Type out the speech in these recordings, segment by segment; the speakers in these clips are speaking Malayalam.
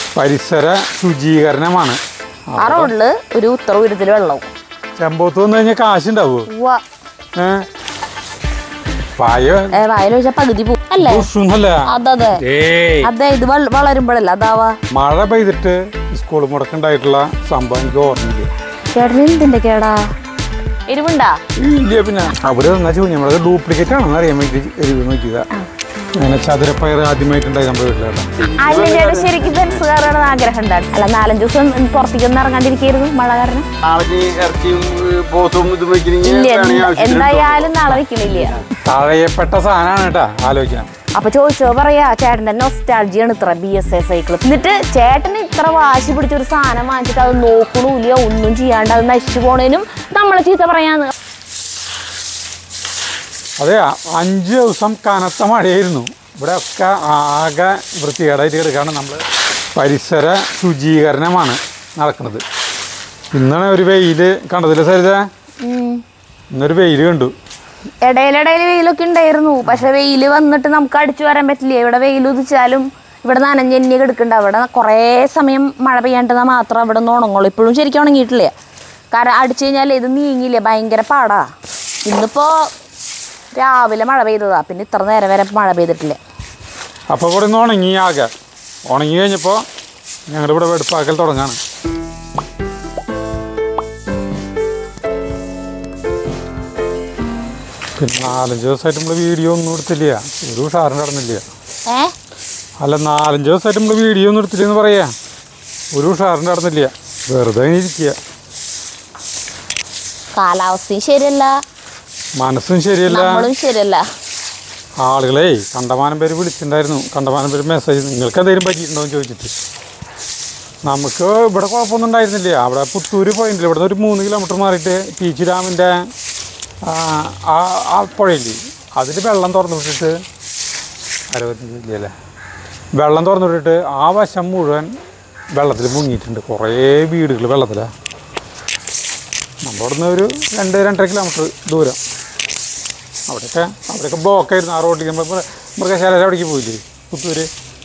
പരിസര ശുചീകരണമാണ് ആ റോഡില് ഒരു ഉത്തര ഉയരത്തിൽ വെള്ളവും ചെമ്പോത്ത് വന്നു കഴിഞ്ഞാൽ കാശുണ്ടാവോ ഉവ്വ. ഏ പായ ഏ, വായിൽ വെച്ചാൽ പകുതി പോവും അല്ലേ ദുഷ്യൊന്നുമല്ല അതതെ ഏയ് അതെ ഇത് വള- വളരുമ്പോഴല്ല അതാവാ മഴ പെയ്തിട്ട് സ്കൂൾ മുടക്കുണ്ടായിട്ടുള്ള സംഭവം എനിക്ക് ഓർമ്മയില്ല ചേട്ടന് എന്തിന്റെ കേടാ എരിവുണ്ടാ ഇല്ല പിന്നെ അവര് തന്ന ചൂഞ്ഞമ്മളത് ഡ്യൂപ്ലിക്കേറ്റ് ആണെന്ന് അറിയാൻ വേണ്ടി എരിവ് നോക്കിയതാ അങ്ങനെ ചതുരപ്പയർ ആദ്യമായിട്ടുണ്ടായി നമ്മുടെ വീട്ടിലേട്ടാ അല്ല ചേട്ടൻ ശരിക്കും ബെൻസ് കയറണമെന്ന് ആഗ്രഹം ഉണ്ടായിരുന്നു അല്ല നാലഞ്ച് ദിവസം പുറത്തേക്കൊന്നും ഇറങ്ങാണ്ടിരിക്കായിരുന്നു മഴ കാരണം നാളെ ഇറച്ചിയും ഏഹ്, പോത്തും ഇതും വെക്കണമെങ്കിൽ ഇല്ല വേണമെങ്കിൽ ആവശ്യത്തിന് എന്തായാലും നാളെ വെക്കണില്ല തഴയപ്പെട്ട സാധനമാണ് കേട്ടാ ആലോചിക്കാൻ അപ്പൊ ചോദിച്ചോ പറയാ ചേട്ടന്റെ നൊസ്റ്റാൾജിയാണ് ഇത്ര ബി എസ് എ സൈക്കിൾ എന്നിട്ട് ചേട്ടന് ഇത്ര വാശി പിടിച്ച ഒരു സാധനം വാങ്ങിച്ചിട്ട് അത് നോക്കണമില്ല ഒന്നും ചെയ്യാണ്ട് അത് നശിച്ചു പോണേനും നമ്മളെ ചീത്ത പറയാന്ന് അതെ അഞ്ച് ദിവസം കനത്ത മഴയായിരുന്നു ഇവിടെ ഒക്കെ ആകെ വൃത്തികേടായിട്ട് കിടക്കാണ് നമ്മൾ പരിസര ശുചീകരണമാണ് നടക്കുന്നത് ഇന്നാണ് ഒരു വെയിൽ കണ്ടതില്ല സരിത ഉം. ഇന്നൊരു വെയിൽ കണ്ടു ഇടയിലിടയിൽ വെയിലൊക്കെ ഉണ്ടായിരുന്നു പക്ഷെ വെയിൽ വന്നിട്ട് നമുക്ക് അടിച്ചു വരാൻ പറ്റില്ല ഇവിടെ വെയിൽ ഉദിച്ചാലും ഇവിടെ നനഞ്ഞെന്നി കിടക്കണ്ട അവിടെ കുറേ സമയം മഴ പെയ്യാണ്ടെന്നാൽ മാത്രം അവിടെ നിന്ന് ഉണങ്ങുള്ളൂ ഇപ്പോഴും ശരിക്കും ഉണങ്ങിയിട്ടില്ല കാരണം അടിച്ചു കഴിഞ്ഞാൽ ഇത് നീങ്ങില്ല ഭയങ്കര പാടാ ഇന്നിപ്പോ രാവിലെ മഴ പെയ്തതാ പിന്നെ ഇത്ര നേരം വരെ മഴ പെയ്തിട്ടില്ല അപ്പോൾ ഇവിടെ നിന്ന് ഉണങ്ങി ആകെ ഉണങ്ങി കഴിഞ്ഞപ്പോൾ ഞങ്ങളുടെ ഇവിടെ വെടുപ്പാക്കൽ തുടങ്ങാണ് പിന്നെ നാലഞ്ച് ദിവസമായിട്ട് നമ്മൾ വീഡിയോ ഒന്നും എടുത്തില്ല ഒരു ഉഷാറിന് നടന്നില്ല ഏ അല്ല നാലഞ്ച് ദിവസമായിട്ട് നമ്മൾ വീഡിയോ ഒന്നും എടുത്തില്ല എന്ന് പറയാ ഒരു ഉഷാറിന് നടന്നില്ല വെറുതെ ഇങ്ങനെ ഇരിക്കുക കാലാവസ്ഥയും ശരിയല്ല മനസ്സും ശരിയല്ല നമ്മളും ശരിയല്ല ആളുകളെ കണ്ടമാനം പേര് വിളിച്ചിട്ടുണ്ടായിരുന്നു കണ്ടമാനം പേര് മെസ്സേജ് നിങ്ങൾക്ക് എന്തെങ്കിലും പറ്റിയിട്ടുണ്ടോ എന്ന് ചോദിച്ചിട്ട് നമുക്ക് ഇവിടെ കുഴപ്പമൊന്നും ഉണ്ടായിരുന്നില്ല അവിടെ പുത്തൂര് പോയിട്ടില്ല ഇവിടെ ഒരു മൂന്ന് കിലോമീറ്റർ മാറിയിട്ട് പീച്ചി ഡാമിൻ്റെ ആ ആ- ആ പുഴയില്ലേ അതിൽ വെള്ളം തുറന്നു വിട്ടിട്ട് അറുപത്തഞ്ച് അല്ലേ വെള്ളം തുറന്നു വിട്ടിട്ട് ആ വശം മുഴുവൻ വെള്ളത്തിൽ മുങ്ങിയിട്ടുണ്ട് കുറേ വീടുകൾ വെള്ളത്തിലാണ് നമ്മുടെ അവിടെ നിന്ന് ഒരു രണ്ട് രണ്ടര കിലോമീറ്റർ ദൂരം അവിടെയൊക്കെ അവിടെയൊക്കെ ബ്ലോക്കായിരുന്നു ആ റോഡിൽ നമ്മൾ മൃഗശാല അവിടേക്ക് പോയില്ലേ പുത്തൂര്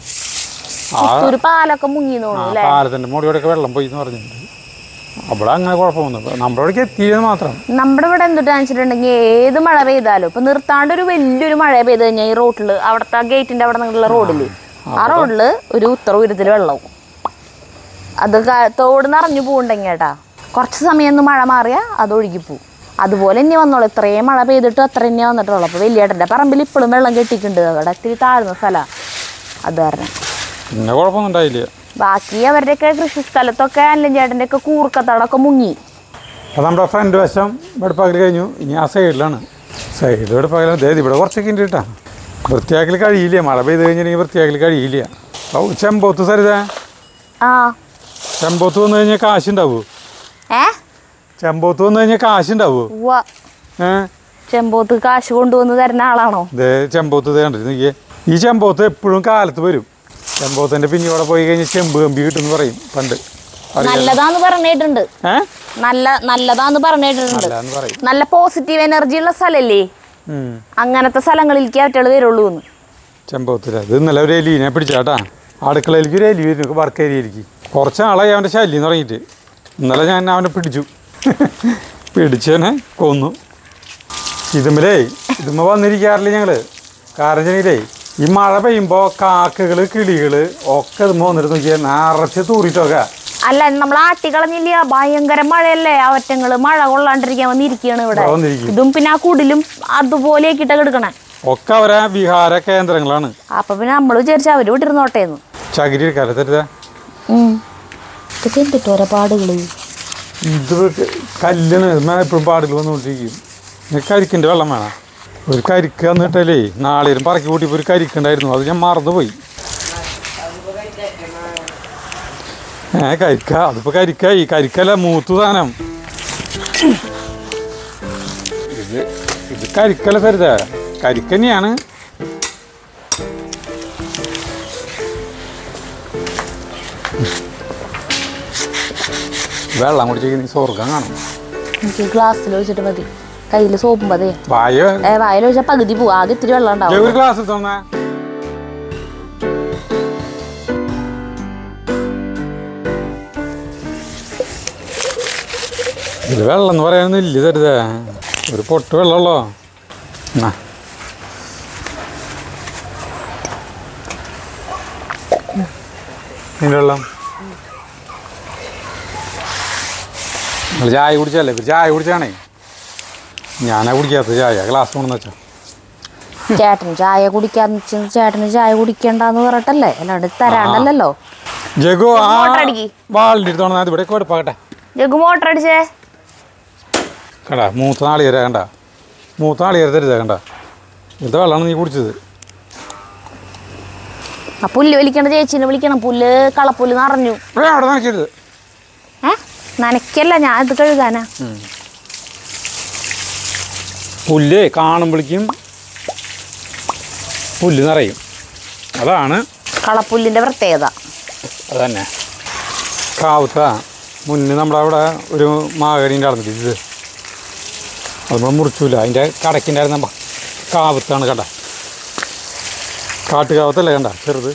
ആ ഒരു പാലൊക്കെ മുങ്ങി ആ തോന്നുന്നു അല്ലേ പാലത്തിൻ്റെ മുകളിലൂടെയൊക്കെ വെള്ളം പോയി എന്ന് പറഞ്ഞിട്ടുണ്ട് അവിടെ അങ്ങനെ കുഴപ്പമൊന്നും നമ്മുടെ അവിടേക്ക് എത്തിയെന്ന് മാത്രം നമ്മുടെ ഇവിടെ എന്തിട്ടാന്ന് വെച്ചിട്ടുണ്ടെങ്കിൽ ഏത് മഴ പെയ്താലും ഇപ്പൊ നിർത്താണ്ട് ഒരു വലിയൊരു മഴ പെയ്ത് കഴിഞ്ഞാൽ ഈ റോട്ടില് അവിടുത്തെ ഗേറ്റിന്റെ അവിടെ നിന്നുള്ള റോഡില് ആ റോഡില് ഒരു ഉത്തര ഉയരത്തിൽ വെള്ളവും അത് ക- തോട് നിറഞ്ഞു പോവുണ്ടെങ്കിൽ കേട്ടാ കുറച്ച് സമയം ഒന്ന് മഴ മാറിയാ അത് ഒഴുകി പോവും അതുപോലെ തന്നെ വന്നോളൂ ഇത്രയും മഴ പെയ്തിട്ട് അത്ര തന്നെ വന്നിട്ടുള്ളൂ അപ്പോൾ വലിയേട്ടൻ്റെ പറമ്പിൽ ഇപ്പോഴും വെള്ളം കെട്ടിയിട്ടുണ്ട് അവിടെ ഇത്തിരി താഴ്ന്ന സ്ഥലമാണ് അത് കാരണം പിന്നെ കുഴപ്പമൊന്നും ഉണ്ടായില്ല ബാക്കി അവരുടെയൊക്കെ കൃഷി സ്ഥലത്തൊക്കെ അല്ലൻ ചേട്ടൻ്റെ ഒക്കെ കൂർക്കത്തടമൊക്കെ മുങ്ങി അത് നമ്മുടെ ഫ്രണ്ട് വശം വെടുപ്പാക്കൽ കഴിഞ്ഞു ഇനി ആ സൈഡിലാണ് സൈഡ് വെടുപ്പാക്കൽ അതെ ഇവിടെ കുറച്ചൊക്കെ ഉണ്ട് കേട്ടാ വൃത്തിയാക്കൽ കഴിയില്ല മഴ പെയ്ത് കഴിഞ്ഞിട്ടുണ്ടെങ്കിൽ വൃത്തിയാക്കൽ കഴിയില്ല ഓ ചെമ്പോത്ത് സരിത ആ ചെമ്പോത്ത് വന്നു കഴിഞ്ഞാൽ കാശുണ്ടാവോ ഏ ചെമ്പോത്ത് വന്നു കഴിഞ്ഞാൽ കാശുണ്ടാവോ ഉവ്വ ഏ ചെമ്പോത്ത് കാശ് കൊണ്ടുവന്ന് തരുന്ന ആളാണോ ഇതേ ചെമ്പോത്ത് ഇത് കണ്ടിട്ട് നോക്കിയേ ഈ ചെമ്പോത്ത് എപ്പോഴും കാലത്ത് വരും ചെമ്പോത്തിൻ്റെ പിന്നീടെ പോയി കഴിഞ്ഞാൽ ചെമ്പ് കമ്പി കിട്ടുമെന്ന് പറയും പണ്ട് അറിയാലോ. നല്ലതാന്ന് പറഞ്ഞിട്ടുണ്ട് ഏ നല്ല നല്ലതാന്ന് പറഞ്ഞിട്ടുണ്ട് അല്ലാന്ന് പറയും നല്ല പോസിറ്റീവ് എനർജി ഉള്ള സ്ഥലല്ലേ ഉം. അങ്ങനത്തെ സ്ഥലങ്ങളിലേക്ക് അവറ്റകൾ വരുള്ളൂ എന്ന് ചെമ്പോത്തില്ല ഇത് ഇന്നലെ ഒരു എലീനെ പിടിച്ചാട്ടാ അടുക്കളയിലേക്ക് ഒരു എലി വരുന്നു വർക്ക് ഏരിയയിലേക്ക് കുറച്ച് നാളായി അവൻ്റെ ശല്യം തുടങ്ങിയിട്ട് ഇന്നലെ ഞാൻ അവനെ പിടിച്ചു പിടിച്ചവനെ കൊന്നു ഇതുമ്മലേ ഇതുമ്മ വന്നിരിക്കാറില്ല ഞങ്ങൾ കാരണം വെച്ചാലേ ഈ മഴ പെയ്യുമ്പോൾ കാക്കകൾ കിളികൾ ഒക്കെ ഇതുമ്മ വന്നിട്ട് നോക്കിയാൽ നിറച്ച് തൂറിയിട്ടൊക്കെ അല്ല നമ്മൾ ആട്ടികളഞ്ഞില്ല ഭയങ്കര മഴയല്ലേ അവറ്റങ്ങള് മഴ കൊള്ളാണ്ടിരിക്കാൻ വന്നിരിക്കുകയാണ് ഇവിടെ ഇവിടെ വന്നിരിക്കും. ഇതും പിന്നെ ആ കുടിലും അതുപോലെ ആക്കിയിട്ട കിടക്കണേ ഒക്കെ അവരെ വിഹാര കേന്ദ്രങ്ങളാണ് അപ്പൊ പിന്നെ നമ്മൾ വിചാരിച്ച അവര് വിട്ടിരുന്നോട്ടേന്ന് ചകിരി എടുക്കാറ് തരുത ഇതൊക്കെ എന്തിട്ട് ഓരോ പാടുകള് ഇത് കല്ലാണ് ഇതുമ്മ എപ്പോഴും പാടുകൾ വന്നുകൊണ്ടിരിക്കും നിനക്ക് കരിക്കിൻ്റെ വെള്ളം വേണം ഒരു കരിക്ക് വന്നിട്ടല്ലേ നാളേരും പറക്കി കൂട്ടിയപ്പോൾ ഒരു കരിക്കുണ്ടായിരുന്നു അത് ഞാൻ മറന്നുപോയി ഏ കരിക്ക അതിപ്പോൾ കരിക്കായി കരിക്കല്ല മൂത്തു സാധനം ഇത് ഇത് കരിക്കല്ല തരുത കരിക്ക് തന്നെയാണ് വെള്ളം കുടിച്ചിരിക്കുന്ന സ്വർഗം കാണും എനിക്ക് ഗ്ലാസ്സിൽ ഒഴിച്ചിട്ട് മതി കയ്യിൽ സോപ്പും പതേ വായ ഏ വായിൽ ഒഴിച്ചാൽ പകുതി പോവും ആകെ ഇത്തിരി വെള്ളം ജയ ഉണ്ടാവും ഒരു ഗ്ലാസ് തന്നെ ഇതിൽ വെള്ളം എന്ന് പറയാനൊന്നും ഇല്ല തരുതേ ഒരു പൊട്ട് വെള്ളമുള്ളോ എന്നാ ഇതിൻ്റെ വെള്ളം നിങ്ങൾ ചായ കുടിച്ചല്ലേ ഇവർ ചായ കുടിച്ചാണേ ഞാനാ കുടിക്കാത്ത ചായ ഗ്ലാസ് കൊണ്ടെന്ന് വെച്ചാ ചേട്ടന് ചായ കുടിക്കാന്ന് വെച്ചാൽ ചേട്ടന് ചായ കുടിക്കണ്ടെന്ന് പറഞ്ഞിട്ടല്ലേ അല്ലാണ്ട് തരാണ്ടല്ലോ ജഗു ആ മോട്ടർ അടിക്ക്. വാളിൻ്റെ അടുത്തോണം അത് ഇവിടെ കൊടുപ്പാകട്ടെ ജഗു മോട്ടർ അടിച്ചേ കണ്ട മൂത്ത നാളികേര കണ്ട മൂത്ത നാളികേര തരുതേ കണ്ട ഇന്നത്തെ വെള്ളമാണ് നീ കുടിച്ചത് ആ പുല്ല് വലിക്കണ ചേച്ചീനെ വിളിക്കണം പുല്ല് കളപ്പുല്ല് നിറഞ്ഞു ഇവിടെ അവിടെ നനയ്ക്കരുത് ഏ നനയ്ക്കല്ല ഞാൻ ഇത് കഴുകാനാ പുല്ല് കാണുമ്പോഴേക്കും പുല്ല് നിറയും അതാണ് കളപ്പുല്ലിന്റെ പ്രത്യേകത അതന്നെ കാവുത്ത മുന്നേ നമ്മുടെ അവിടെ ഒരു മാകരി ഉണ്ടായിരുന്നില്ല ഇത് അത് നമ്മൾ മുറിച്ചില്ല അതിൻ്റെ കടക്കുണ്ടായിരുന്ന കാവത്താണ് കണ്ട കാട്ടുകാവത്തല്ലേ കണ്ട ചെറുത്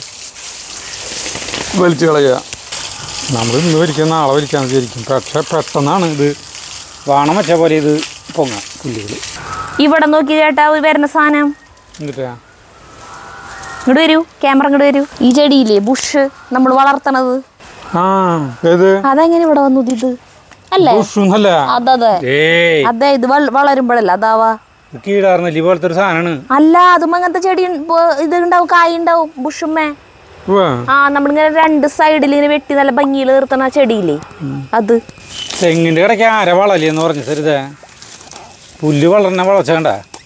വലിച്ചു കളയുക നമ്മൾ ഇന്ന് വലിക്കുന്ന നാളെ വലിക്കാന്ന് വിചാരിക്കും പക്ഷെ പെട്ടെന്നാണ് ഇത് വാണം വെച്ച പോലെ ഇത് പൊങ്ങാം പുല്ലുകൾ ഇവിടെ നോക്കി ചേട്ടാ ഒരു വരുന്ന സാധനം എന്നിട്ടാ ഇങ്ങോട്ട് വരൂ ക്യാമറ ഇങ്ങോട്ട് വരൂ ഈ ചെടിയില്ലേ ബുഷ് നമ്മൾ വളർത്തണത് ആ ഏത് അതെങ്ങനെ ഇവിടെ വന്നു ഇത് അല്ലേ ബുഷൊന്നല്ല അതതെ ഏയ് അതെ ഇത് വള- വളരുമ്പോഴല്ല അതാവാ കീഴാർന്നല്ലി പോലത്തെ ഒരു സാധനമാണ് അല്ല അതും അങ്ങനത്തെ ചെടി ഉ- ഇത് ഉണ്ടാവും കായ് ഉണ്ടാവും ബുഷുമ്മേ ആ നമ്മളിങ്ങനെ രണ്ട് സൈഡിൽ ഇങ്ങനെ വെട്ടി നല്ല ഭംഗിയിൽ നിർത്തണ ചെടിയില്ലേ അത് തെങ്ങിൻ്റെ കിടയ്ക്ക് ആര വളലി എന്ന് പറഞ്ഞു സരിതേ പുല്ല് വളരണ വളച്ചേണ്ട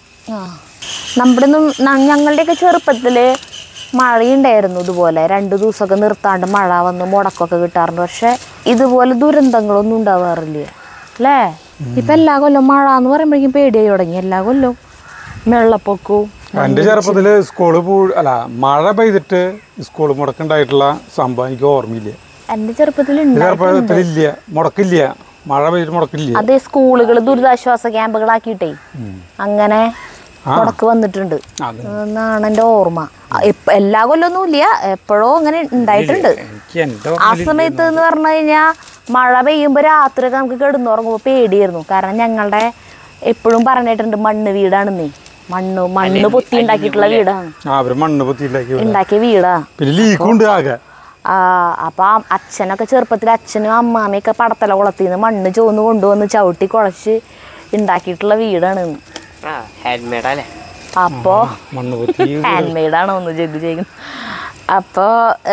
നമ്മുടെ ഞങ്ങളുടെയൊക്കെ ചെറുപ്പത്തില് മഴയുണ്ടായിരുന്നു ഇതുപോലെ രണ്ടു ദിവസമൊക്കെ നിർത്താണ്ട് മഴ വന്ന് മുടക്കമൊക്കെ കിട്ടാറുണ്ട് പക്ഷെ ഇതുപോലെ ദുരന്തങ്ങളൊന്നും ഉണ്ടാവാറില്ല അല്ലേ ഇപ്പൊ എല്ലാ കൊല്ലം മഴ എന്ന് പറയുമ്പോഴേക്കും പേടിയായി തുടങ്ങി എല്ലാ കൊല്ലവും വെള്ളപ്പൊക്കവും എൻ്റെ ചെറുപ്പത്തിൽ സ്കൂള് പൂ അല്ല മഴ പെയ്തിട്ട് സ്കൂൾ മുടക്കുണ്ടായിട്ടുള്ള സംഭവം എനിക്ക് ഓർമ്മയില്ല എന്റെ ചെറുപ്പത്തിൽ എൻ്റെ ചെറുപ്പത്തിലില്ല മുടക്കില്ല മഴ പെയ്തിട്ട് മുടക്കില്ല അതേ സ്കൂളുകൾ ദുരിതാശ്വാസ ക്യാമ്പുകളാക്കിയിട്ടേ അങ്ങനെ മുടക്ക് വന്നിട്ടുണ്ട് അത് എന്നാണ് എൻ്റെ ഓർമ്മ ഇപ്പ എല്ലാ കൊല്ലമൊന്നും ഇല്ല എപ്പോഴോ അങ്ങനെ ഉണ്ടായിട്ടുണ്ട് എനിക്ക് എൻ്റെ ആ സമയത്ത് എന്ന് പറഞ്ഞു കഴിഞ്ഞാൽ മഴ പെയ്യുമ്പോൾ രാത്രിയൊക്കെ നമുക്ക് കിടന്നുറങ്ങുമ്പോൾ പേടിയായിരുന്നു കാരണം ഞങ്ങളുടെ എപ്പോഴും പറഞ്ഞിട്ടുണ്ട് മണ്ണ് വീടാണെന്നേ മണ്ണ് മണ്ണ് പൊത്തി ഉണ്ടാക്കിയിട്ടുള്ള വീടാണ് ആ അവർ മണ്ണ് പൊത്തിയില്ലാക്കി ഉണ്ടാക്കിയ വീടാ പിന്നെ ലീക്കുണ്ട് ആകെ ആ അപ്പം ആ അച്ഛനൊക്കെ ചെറുപ്പത്തിൽ അച്ഛനും അമ്മാമ്മയൊക്കെ പടത്തല കുളത്തിൽ നിന്ന് മണ്ണ് ചോന്ന് കൊണ്ടുവന്ന് ചവിട്ടി കുഴച്ച് ഉണ്ടാക്കിയിട്ടുള്ള വീടാണ് ആ ഹാൻഡ് മെയ്ഡ് അല്ലേ അപ്പോൾ മണ്ണ് പൊത്തി ഹാൻഡ് മെയ്ഡാണ് ഒന്ന് ജഗ് ചെയ്യുന്നത് അപ്പോൾ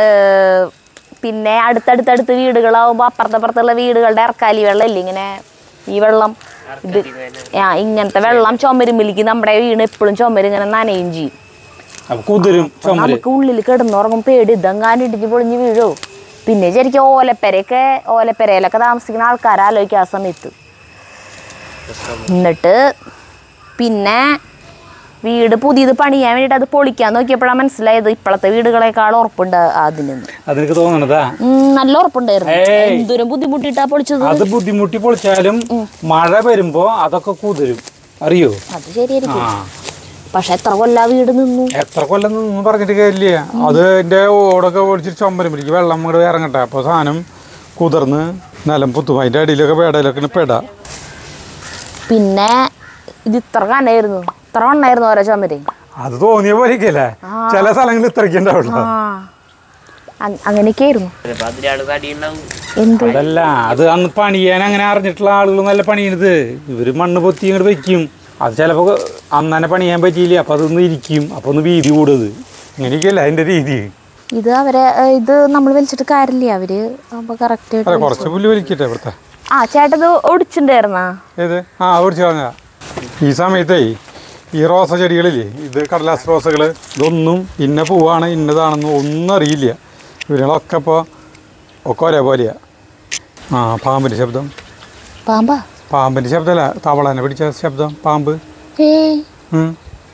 പിന്നെ അടുത്തടുത്തടുത്ത് വീടുകളാവുമ്പോൾ അപ്പുറത്തപ്പുറത്തുള്ള വീടുകളുടെ ഇറക്കാലി വെള്ളം ഇല്ലേ ഇങ്ങനെ ഈ വെള്ളം ഇത് ആ ഇങ്ങനത്തെ വെള്ളം ചുമരുമ്പിലേക്ക് നമ്മുടെ വീണ് എപ്പോഴും ചുമര് ഇങ്ങനെ നനയും ചെയ്യും അപ്പൊ കുതിരും ചുമര് നമുക്ക് ഉള്ളിൽ കിടന്നുറങ്ങും പേടി ഇതെങ്ങാനും ഇടിഞ്ഞ് പൊളിഞ്ഞ് വീഴോ പിന്നെ ശരിക്കും ഓലപ്പെരയൊക്കെ ഓലപ്പെരയിലൊക്കെ താമസിക്കുന്ന ആൾക്കാർ ആലോചിക്കുക ആ സമയത്ത് എന്നിട്ട് പിന്നെ വീട് പുതിയത് പണിയാൻ വേണ്ടിയിട്ട് അത് പൊളിക്കാൻ നോക്കിയപ്പോഴാണ് മനസ്സിലായത് ഇപ്പോഴത്തെ വീടുകളെക്കാൾ ഉറപ്പുണ്ട് അതിന് അതെനിക്ക് തോന്നണതാ ഉം, നല്ല ഉറപ്പുണ്ടായിരുന്നു ഏയ്. എന്തോരം ബുദ്ധിമുട്ടിട്ടാ പൊളിച്ചത് അത് ബുദ്ധിമുട്ടി പൊളിച്ചാലും മഴ വരുമ്പോ അതൊക്കെ കുതിരും അറിയോ അത് ശരിയായിരിക്കും ആ പക്ഷെ എത്ര കൊല്ലാ വീട് നിന്നു എത്ര കൊല്ലം നിന്ന് പറഞ്ഞിട്ട് കാര്യമില്ല അത് എൻ്റെ ഓടൊക്കെ ഓടിച്ചിട്ട് ചുമരും പിടിക്കും വെള്ളം അങ്ങോട്ട് ഇറങ്ങട്ടെ അപ്പോൾ സാധനം കുതിർന്ന് നിലം പുത്തും അതിൻ്റെ അടിയിലൊക്കെ പേടയിലൊക്കെ പെടാ പിന്നെ ഇത് ഇത്ര കനായിരുന്നു ഇത്ര വണ്ണായിരുന്നു ഓരോ ചുമര് അത് തോന്നിയ പോലെയൊക്കെയല്ലേ ചില സ്ഥലങ്ങളിൽ ഇത്രയ്ക്ക് ഉണ്ടാവുള്ളൂ ആ അ- അങ്ങനെയൊക്കെ ആയിരുന്നു ചിലപ്പോ അതിരാള് കടിയുണ്ടാവും എന്ത് അതല്ല അത് അന്ന് പണിയാൻ അങ്ങനെ അറിഞ്ഞിട്ടുള്ള ആളുകൾ നല്ല പണിയണത് ഇവര് മണ്ണ് പൊത്തി ഇങ്ങോട്ട് വെക്കും അത് ചിലപ്പോൾ അന്ന് തന്നെ പണിയാൻ പറ്റിയില്ല അപ്പോൾ അതൊന്ന് ഇരിക്കും അപ്പോൾ ഒന്ന് വീതി കൂടുന്നത് ഇങ്ങനെയൊക്കെയല്ല അതിൻ്റെ രീതി ഇത് അവരെ ഏ, ഇത് നമ്മൾ വലിച്ചിട്ട് കാര്യമില്ല അവര് അപ്പൊ കറക്റ്റ് അല്ല കുറച്ച് പുല്ല് വലിക്കട്ടെ ഇവിടുത്തെ ആ ചേട്ടത് ഒടിച്ചിട്ടുണ്ടായിരുന്നാ ഏത് ആ ഓടിച്ചു കളഞ്ഞതാ ഈ സമയത്തേ ഈ റോസ ചെടികളില്ലേ ഇത് കടലാസ് റോസകൾ ഇതൊന്നും ഇന്ന പൂവാണ് ഇന്നതാണെന്ന് ഒന്നും അറിയില്ല ഇവരുകളൊക്കെ ഇപ്പോൾ ഒക്കെ ഒരേപോലെയാ ആ പാമ്പിൻ്റെ ശബ്ദം പാമ്പാ പാമ്പിൻ്റെ ശബ്ദമല്ല തവളനെ പിടിച്ച ശബ്ദം പാമ്പ് ഏയ് ഉം.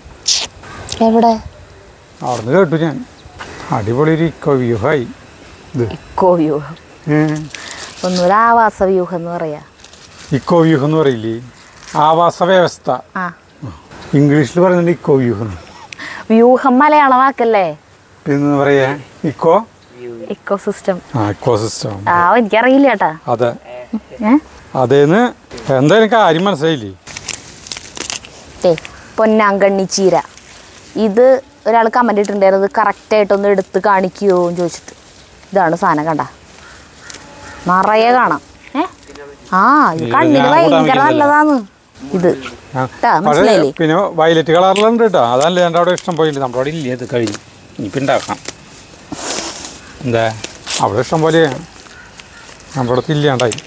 എവിടെ അവിടുന്ന് കേട്ടു ഞാൻ അടിപൊളി ഒരു ഇക്കോ വ്യൂഹായി ഇത് ഇക്കോ വ്യൂഹം ഉം. ഒന്നുകൂടെ ആവാസ വ്യൂഹം എന്ന് പറയാ ഇക്കോ വ്യൂഹം എന്ന് പറയില്ലേ ആവാസ വ്യവസ്ഥ ആ ഇംഗ്ലീഷിൽ പറയുന്നുണ്ട് ഇക്കോ വ്യൂഹം വ്യൂഹം മലയാള വാക്കല്ലേ പിന്നെ പറയാ ഇക്കോ ഇക്കോ സിസ്റ്റം ആ ഇക്കോ സിസ്റ്റം ആ എനിക്കറിയില്ല ചേട്ടാ അതെ ഏ അതേന്ന് എന്തായാലും കാര്യം മനസ്സിലായില്ലേ ഏ പൊന്നാങ്കണ്ണി ചീര ഇത് ഒരാൾ കമൻ്റ് ഇട്ടിട്ടുണ്ടായിരുന്നു ഇത് കറക്റ്റായിട്ടൊന്ന് എടുത്ത് കാണിക്കുമോ എന്ന് ചോദിച്ചിട്ട് ഇതാണ് സാധനം കണ്ട നിറയെ കാണാം ഏ ആ ഇത് ഇത് കണ്ണിന് ഞാൻ കൂട്ടാൻ ഭയങ്കര വെക്കുന്നില്ല. നല്ലതാണ് ഇത് ആ, ട്ടാ, പക്ഷേ മനസ്സിലായില്ലേ പിന്നെ വയലറ്റ് കളറിലുണ്ട് കേട്ടോ അതല്ല എൻ്റെ അവിടെ ഇഷ്ടം പോയില്ല നമ്മുടെ അവിടെ ഇല്ല ഇത് കഴിഞ്ഞു ഇനിയിപ്പോൾ ഉണ്ടാക്കാം എന്താ അവിടെ ഇഷ്ടം പോലെ നമ്മുടെ അടുത്ത് ഇല്ലാണ്ടായി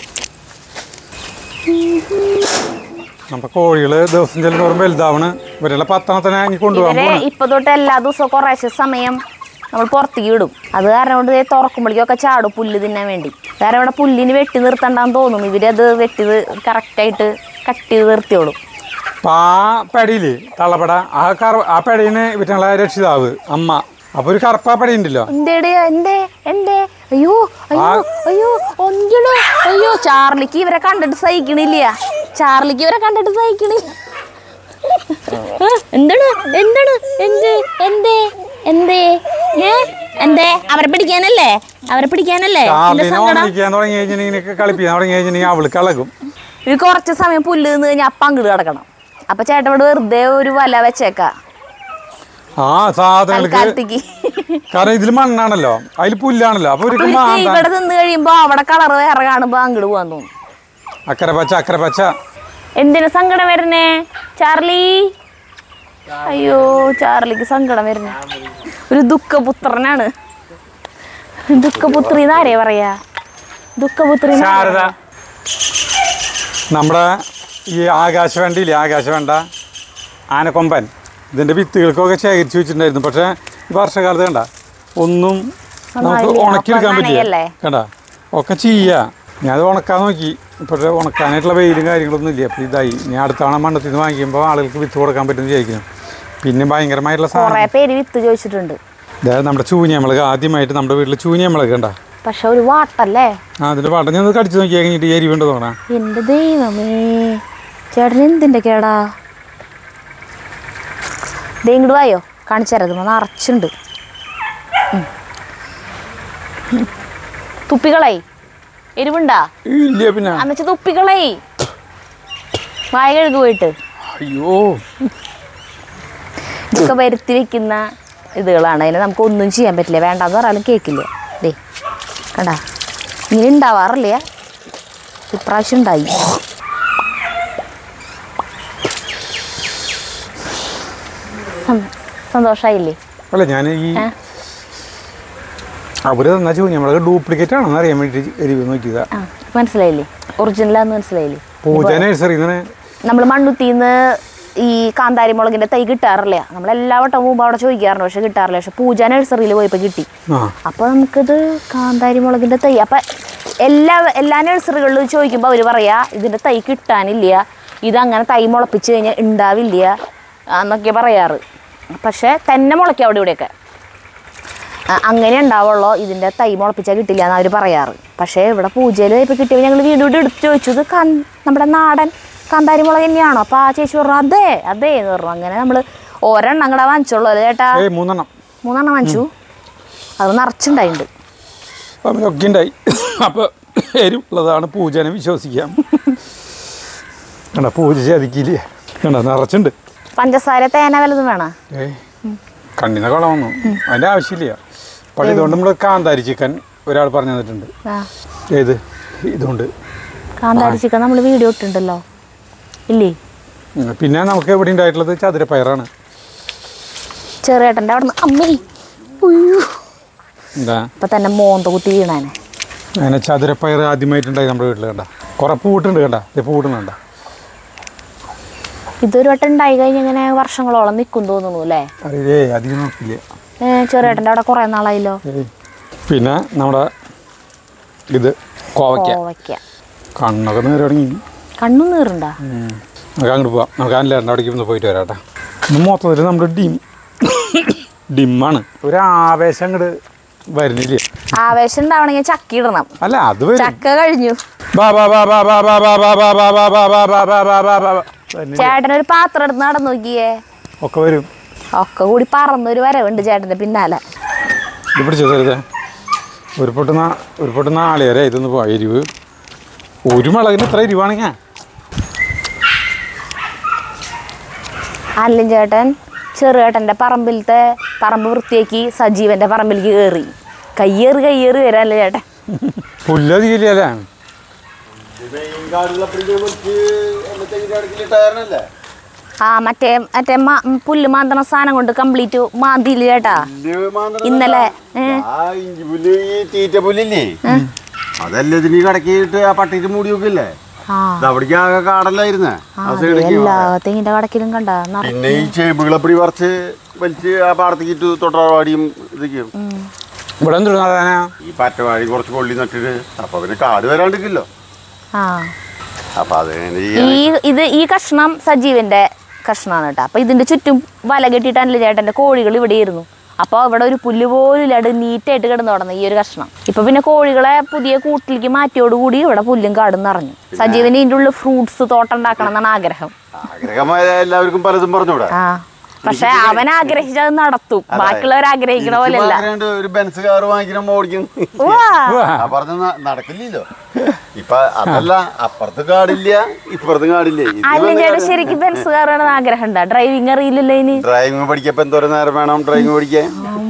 നമ്മുടെ കോഴികൾ ദിവസം ചെല്ലുന്നോറും വലുതാവണ് ഇവരെല്ലാം പത്തണത്തിനെ ഇനി കൊണ്ടുപോകാൻ ഇവരെ പോകണം ഇപ്പൊ തൊട്ട് എല്ലാ ദിവസവും കുറേശ്ശെ സമയം നമ്മൾ പുറത്തേക്ക് വിടും അത് കാരണം കൊണ്ട് ദേ തുറക്കുമ്പോഴേക്കൊക്കെ ചാടും പുല്ല് തിന്നാൻ വേണ്ടി വേറെ ഇവിടെ പുല്ലിന് വെട്ടി നിർത്തണ്ടെന്ന് തോന്നും ഇവരത് വെട്ടി കറക്റ്റായിട്ട് കട്ട് ചെയ്ത് നിർത്തിയോളും അപ്പം ആ പെടയില് തള്ളപ്പട ആ കറ ആ പെടയിന് ഇവറ്റുള്ള രക്ഷിതാവ് അമ്മ അപ്പോൾ ഒരു കറുപ്പാ പെട ഉണ്ടല്ലോ എന്തേടി എന്തേ എന്തേ അയ്യോ അയ്യോ ആ- അയ്യോ ഒഞ്ചിടോ അയ്യോ ചാർലിക്ക് ഇവരെ കണ്ടിട്ട് സഹിക്കണില്ല ചാർലിക്ക് ഇവരെ കണ്ടിട്ട് സഹിക്കണില്ല ആ, എന്താണ് എന്താണ് എന്ത് എന്തേ എന്തേ ഏ എന്തേ അവരെ പിടിക്കാനല്ലേ അവരെ പിടിക്കാനല്ലേ എന്റെ ചാർലിനെ സങ്കടം ഓർമ്മിക്കാൻ തുടങ്ങി കഴിഞ്ഞിട്ടുണ്ടെങ്കിൽ കളിപ്പിക്കാൻ തുടങ്ങി കഴിഞ്ഞിട്ടുണ്ടെങ്കിൽ അവൾക്ക് ഇളകും ഇത് കുറച്ച് സമയം പുല്ല് നിന്ന് കഴിഞ്ഞാൽ അപ്പം അങ്ങോട്ട് കിടക്കണം അപ്പൊ ചേട്ടൻ ഇവിടെ വെറുതെ ഒരു വല വെച്ചേക്ക ആ സാധനങ്ങൾക്ക് തൽക്കാലത്തേക്ക് കാരണം ഇതിൽ മണ്ണാണല്ലോ അതിൽ പുല്ലാണല്ലോ അപ്പൊ ഒരിക്കലും പുള്ളിക്ക് മാന്താൻ ഇവിടെ നിന്ന് കഴിയുമ്പോ അവിടെ കളർ വേറെ കാണുമ്പോ അങ്ങോട്ട് പോകാൻ തോന്നും അക്കരെ പച്ച അക്കരെ പച്ച എന്തിനു സങ്കടം വരുന്നേ ചാർലി അയ്യോ ചാർലിക്ക് സങ്കടം വരുന്നേ ഒരു ദുഃഖപുത്രനാണ് ദുഃഖപുത്രി എന്നാരേ പറയാ ദുഃഖപുത്രി എന്നാ ശാരദ പറയാ? നമ്മുടെ ഈ ആകാശവണ്ടിയില്ലേ ആകാശവണ്ട ആനക്കൊമ്പൻ ഇതിന്റെ വിത്തുകൾക്കൊക്കെ ശേഖരിച്ചു വെച്ചിട്ടുണ്ടായിരുന്നു പക്ഷെ ഈ വർഷകാലത്ത് കണ്ട ഒന്നും നമുക്ക് നന്നായില്ലേ? ഉണക്കിയെടുക്കാൻ ഒക്കെ പറ്റില്ല നനയല്ലേ? കണ്ട ഒക്കെ ചെയ്യാ ഞാനത് ഉണക്കാൻ നോക്കി പക്ഷേ ഉണക്കാനായിട്ടുള്ള വെയിലും കാര്യങ്ങളൊന്നും ഇല്ല അപ്പോൾ ഇതായി ഞാൻ അടുത്ത തവണ മണ്ണത്തിൽ നിന്ന് വാങ്ങിക്കുമ്പോൾ ആളുകൾക്ക് വിത്ത് കൊടുക്കാൻ പറ്റുമെന്ന് വിചാരിക്കുന്നു പിന്നെ ഭയങ്കരമായിട്ടുള്ള സാധനം കൊറേ പേര് വിത്ത് ചോദിച്ചിട്ടുണ്ട് അതായത് നമ്മുടെ ചൂനിയമ്മളക് ആദ്യമായിട്ട് നമ്മുടെ വീട്ടിൽ ചൂനിയമ്മളക് കണ്ട പക്ഷെ ഒരു വാട്ടല്ലേ ആ അതിൻ്റെ പാട്ടം ഞാൻ ഒന്ന് കടിച്ചു നോക്കി കഴിഞ്ഞിട്ട് എരിവുണ്ട് തോന്നാ എന്റെ ദൈവമേ ചേട്ടൻ എന്തിന്റെ കേടാ ദേ ഇങ്ങോട്ട് വായോ കാണിച്ചേരത് നിറച്ചുണ്ട് ഉം. ഉം. തുപ്പികളായി എരിവുണ്ടാ ഇല്ല പിന്നെ അന്നച്ച് തുപ്പികളായി വായ കഴുകു പോയിട്ട് അയ്യോ ഇതൊക്കെ വരുത്തി വെക്കുന്ന ഇതുകളാണ് അതിന് നമുക്ക് ഒന്നും ചെയ്യാൻ പറ്റില്ല വേണ്ടാന്ന് പറഞ്ഞാലും കേൾക്കില്ല ദേ കണ്ടാ ഇങ്ങനെ ഉണ്ടാവാറില്ല ഇപ്രാവശ്യം ഉണ്ടായി സന്തോഷമായില്ലേ അല്ല ഞാൻ ഈ ഏ? അവര് തന്ന ചൂനിയമ്മളക് ഡ്യൂപ്ലിക്കേറ്റ് ആണെന്ന് അറിയാൻ വേണ്ടി എരിവ് നോക്കിയതാ ആ മനസ്സിലായില്ലേ ഒറിജിനലാന്ന് മനസ്സിലായില്ലേ പൂജ നഴ്സറിന്ന് നമ്മൾ മണ്ണുത്തിന്ന് ഈ കാന്താരി മുളകിന്റെ തൈ കിട്ടാറില്ല നമ്മൾ എല്ലാ വട്ടം മുമ്പ് അവിടെ ചോദിക്കാറുണ്ട് പക്ഷെ കിട്ടാറില്ല പക്ഷെ പൂജ നഴ്സറിയിൽ പോയപ്പോൾ കിട്ടി ആ അപ്പോൾ നമുക്കിത് കാന്താരി മുളകിന്റെ തൈ അപ്പം എല്ലാ എല്ലാ നഴ്സറികളിലും ചോദിക്കുമ്പോൾ അവർ പറയാ ഇതിന്റെ തൈ കിട്ടാനില്ല ഇതങ്ങനെ തൈ മുളപ്പിച്ച് കഴിഞ്ഞാൽ ഉണ്ടാവില്ല എന്നൊക്കെ പറയാറ് പക്ഷേ തന്നെ മുളയ്ക്കും അവിടെ ഇവിടെയൊക്കെ ആ, അങ്ങനെ ഉണ്ടാവുള്ളൂ ഇതിൻ്റെ തൈ മുളപ്പിച്ചാൽ കിട്ടില്ല എന്ന് അവർ പറയാറ് പക്ഷേ ഇവിടെ പൂജയിൽ ഇപ്പോൾ കിട്ടിയപ്പോൾ ഞങ്ങൾ വീട് വീട് എടുത്ത് ചോദിച്ചു ഇത് കാ നമ്മുടെ നാടൻ കാന്താരി മുളക് തന്നെയാണോ അപ്പോൾ ആ ചേച്ചി പറഞ്ഞു അതെ അതെ എന്ന് പറഞ്ഞു അങ്ങനെ നമ്മൾ ഒരെണ്ണം കൂടെ വാങ്ങിച്ചോളൂ അല്ലേ ചേട്ടാ ഏയ് മൂന്നെണ്ണം മൂന്നെണ്ണം വാങ്ങിച്ചു അത് നിറച്ചുണ്ടായിട്ടുണ്ട് അവരൊക്കെ ഉണ്ടായി അപ്പോൾ എരിവുള്ളതാണ് പൂജനെ വിശ്വസിക്കാം കണ്ട പൂജ ചതിക്കില്ല കണ്ട നിറച്ചുണ്ട് പഞ്ചസാര തേന വല്ലതും വേണോ ഏയ് കണ്ണിനെ കുളമൊന്നു അതിൻ്റെ ആവശ്യമില്ല പക്ഷേ ഇതുകൊണ്ട് നമ്മൾ കാന്താരി ചിക്കൻ ഒരാൾ പറഞ്ഞു തന്നിട്ടുണ്ട് ആ ഏത് ഇതുകൊണ്ട് കാന്താരി ചിക്കൻ നമ്മൾ വീഡിയോ ഇട്ടിട്ടുണ്ടല്ലോ ഇല്ലേ ഉം. പിന്നെ നമുക്ക് എവിടെ ഉണ്ടായിട്ടുള്ളത് ചതുരപ്പയറാണ് ചെറിയേട്ടൻ്റെ അവിടെ നിന്ന് അമ്മേ ഉയ്യോ എന്താ ഇപ്പം തന്നെ മോന്ത കുത്തി വീണാനെ അങ്ങനെ ചതുരപ്പയർ ആദ്യമായിട്ടുണ്ടായി നമ്മുടെ വീട്ടിൽ കണ്ട കുറേ പൂട്ടുണ്ട് കണ്ട ഇത് പൂടുന്നു കണ്ട ഇതൊരു വട്ടം ഉണ്ടായി കഴിഞ്ഞ് ഇങ്ങനെ വർഷങ്ങളോളം നിൽക്കും തോന്നുന്നു അല്ലേ അറിയില്ലേ അധികം നോക്കില്ല ഏ, ചെറിയേട്ടൻ്റെ അവിടെ കുറേ നാളായല്ലോ ഏയ്. പിന്നെ നമ്മുടെ ഇത് കോവയ്ക്ക കോവയ്ക്ക കണ്ണൊക്കെ നേരെ തുടങ്ങി കണ്ണു നീറുണ്ടാ ഉം. നമുക്ക് അങ്ങോട്ട് പോവാം നമുക്ക് അനിലേട്ടൻ്റെ അവിടേക്ക് ഒന്ന് പോയിട്ട് വരാം കേട്ടോ ഇത് മൊത്തത്തിൽ നമ്മുടെ ഡിം ഡിമ്മാണ് ഒരു ആവേശം അങ്ങോട്ട് വരുന്നില്ല ആവേശം ഉണ്ടാവണമെങ്കിൽ ചക്ക ഇടണം അല്ല അത് വരും ചക്ക കഴിഞ്ഞു ബാ ബാ ബാ ബാ ബാ ബാ ബാ ബാ ബാ ബാ ബാ ബാ ബാ ബാ ബാ ബാ ബാ ബാ. വരുന്നില്ല. ചേട്ടനൊരു പാത്രം എടുത്ത് നടന്നു നോക്കിയേ ഒക്കെ വരും ഒക്കെ കൂടി പറന്നൊരു വരവുണ്ട് ചേട്ടൻ്റെ പിന്നാലെ ഇത് പിടിച്ചോ ചെറുതെ ഒരു പൊട്ട് നാ ഒരു പൊട്ട് നാളികേരെ ഇതൊന്ന് പോയി എരിവ് ഒരു മുളകിന് ഇത്ര എരിവാണെങ്കിൽ അല്ലൻ ചേട്ടൻ ചെറുചേട്ടൻ്റെ പറമ്പിലത്തെ പറമ്പ് വൃത്തിയാക്കി സജീവൻ്റെ പറമ്പിലേക്ക് കയറി കയ്യേറി കയ്യേറി വരാല്ലേ ചേട്ടൻ പുല്ലധികല്ലേ ആ മറ്റേ മറ്റേ മാ- ഉം, പുല്ല് മാന്തണ സാധനം കൊണ്ട് കംപ്ലീറ്റ് മാന്തിയില്ല ചേട്ടാ ഇന്നലെ ഏ ആ ഇഞ്ചി പുല്ല് ഈ തീറ്റ പുല്ലില്ലേ അതല്ലേ ഇതിന് കടക്കിയിട്ട് ആ പട്ടിയിട്ട് മൂടി വെക്കില്ലേ ആ ഇത് അവിടേക്ക് ആകെ കാടല്ലായിരുന്നേ ആ, ആ അത് സൈഡിലേക്ക് എല്ലാ തെങ്ങിന്റെ കടക്കിലും കണ്ട പിന്നെ ഈ ചേമ്പുകളപ്പടി പറിച്ച് വലിച്ച് ആ പാടത്തേക്ക് ഇട്ട് തൊട്ടാവാടിയും ഇതൊക്കെയും ഇവിടെ എന്തൊരു നടാനാ ഈ പറ്റവാടി കുറച്ച് കൊള്ളി നട്ടിട്ട് അപ്പൊ പിന്നെ കാട് വരാണ്ടിരിക്കില്ലോ ആ അപ്പൊ അത് ഇങ്ങനെ ഈ ഈ ഇത് ഈ കഷ്ണം സജീവന്റെ കഷ്ണമാണ് കേട്ടോ അപ്പൊ ഇതിന്റെ ചുറ്റും വല കെട്ടിയിട്ടാണല്ലോ ചേട്ടന്റെ കോഴികൾ ഇവിടെയായിരുന്നു അപ്പോൾ ഇവിടെ ഒരു പുല്ല് പോലും ഇല്ലാണ്ട് നീറ്റായിട്ട് കിടന്നു തുടങ്ങി ഈ ഒരു കഷ്ണം ഇപ്പൊ പിന്നെ കോഴികളെ പുതിയ കൂട്ടിലേക്ക് മാറ്റിയോടുകൂടി ഇവിടെ പുല്ലും കാടും നിറഞ്ഞു സജീവന് ഇതിൻ്റെ ഉള്ളിൽ ഫ്രൂട്ട്സ് തോട്ടം ഉണ്ടാക്കണം എന്നാണ് ആഗ്രഹം ആഗ്രഹമായ എല്ലാവർക്കും പലതും പറഞ്ഞൂടെ ആ പക്ഷെ അവൻ ആഗ്രഹിച്ചത് നടത്തും ബാക്കിയുള്ളവർ ആഗ്രഹിക്കണ പോലെയല്ല ആഗ്രഹമുണ്ട് ഒരു ബെൻസ് കാർ വാങ്ങിക്കണം ഓടിക്കും ഉവ്വ. ആ പറഞ്ഞ നടക്കില്ലല്ലോ ഇപ്പൊ അതല്ല അപ്പുറത്ത് കാടില്ല ഇപ്പുറത്ത് കാടില്ല അല്ല ചേട്ടാ ശരിക്കും ബെൻസ് കയറണമെന്ന് ആഗ്രഹം ഉണ്ടാ ഡ്രൈവിംഗ് അറിയില്ലല്ലോ ഇനി ഡ്രൈവിംഗ് പഠിക്കപ്പോ എന്തോരം നേരം വേണം ഡ്രൈവിംഗ് പഠിക്കാൻ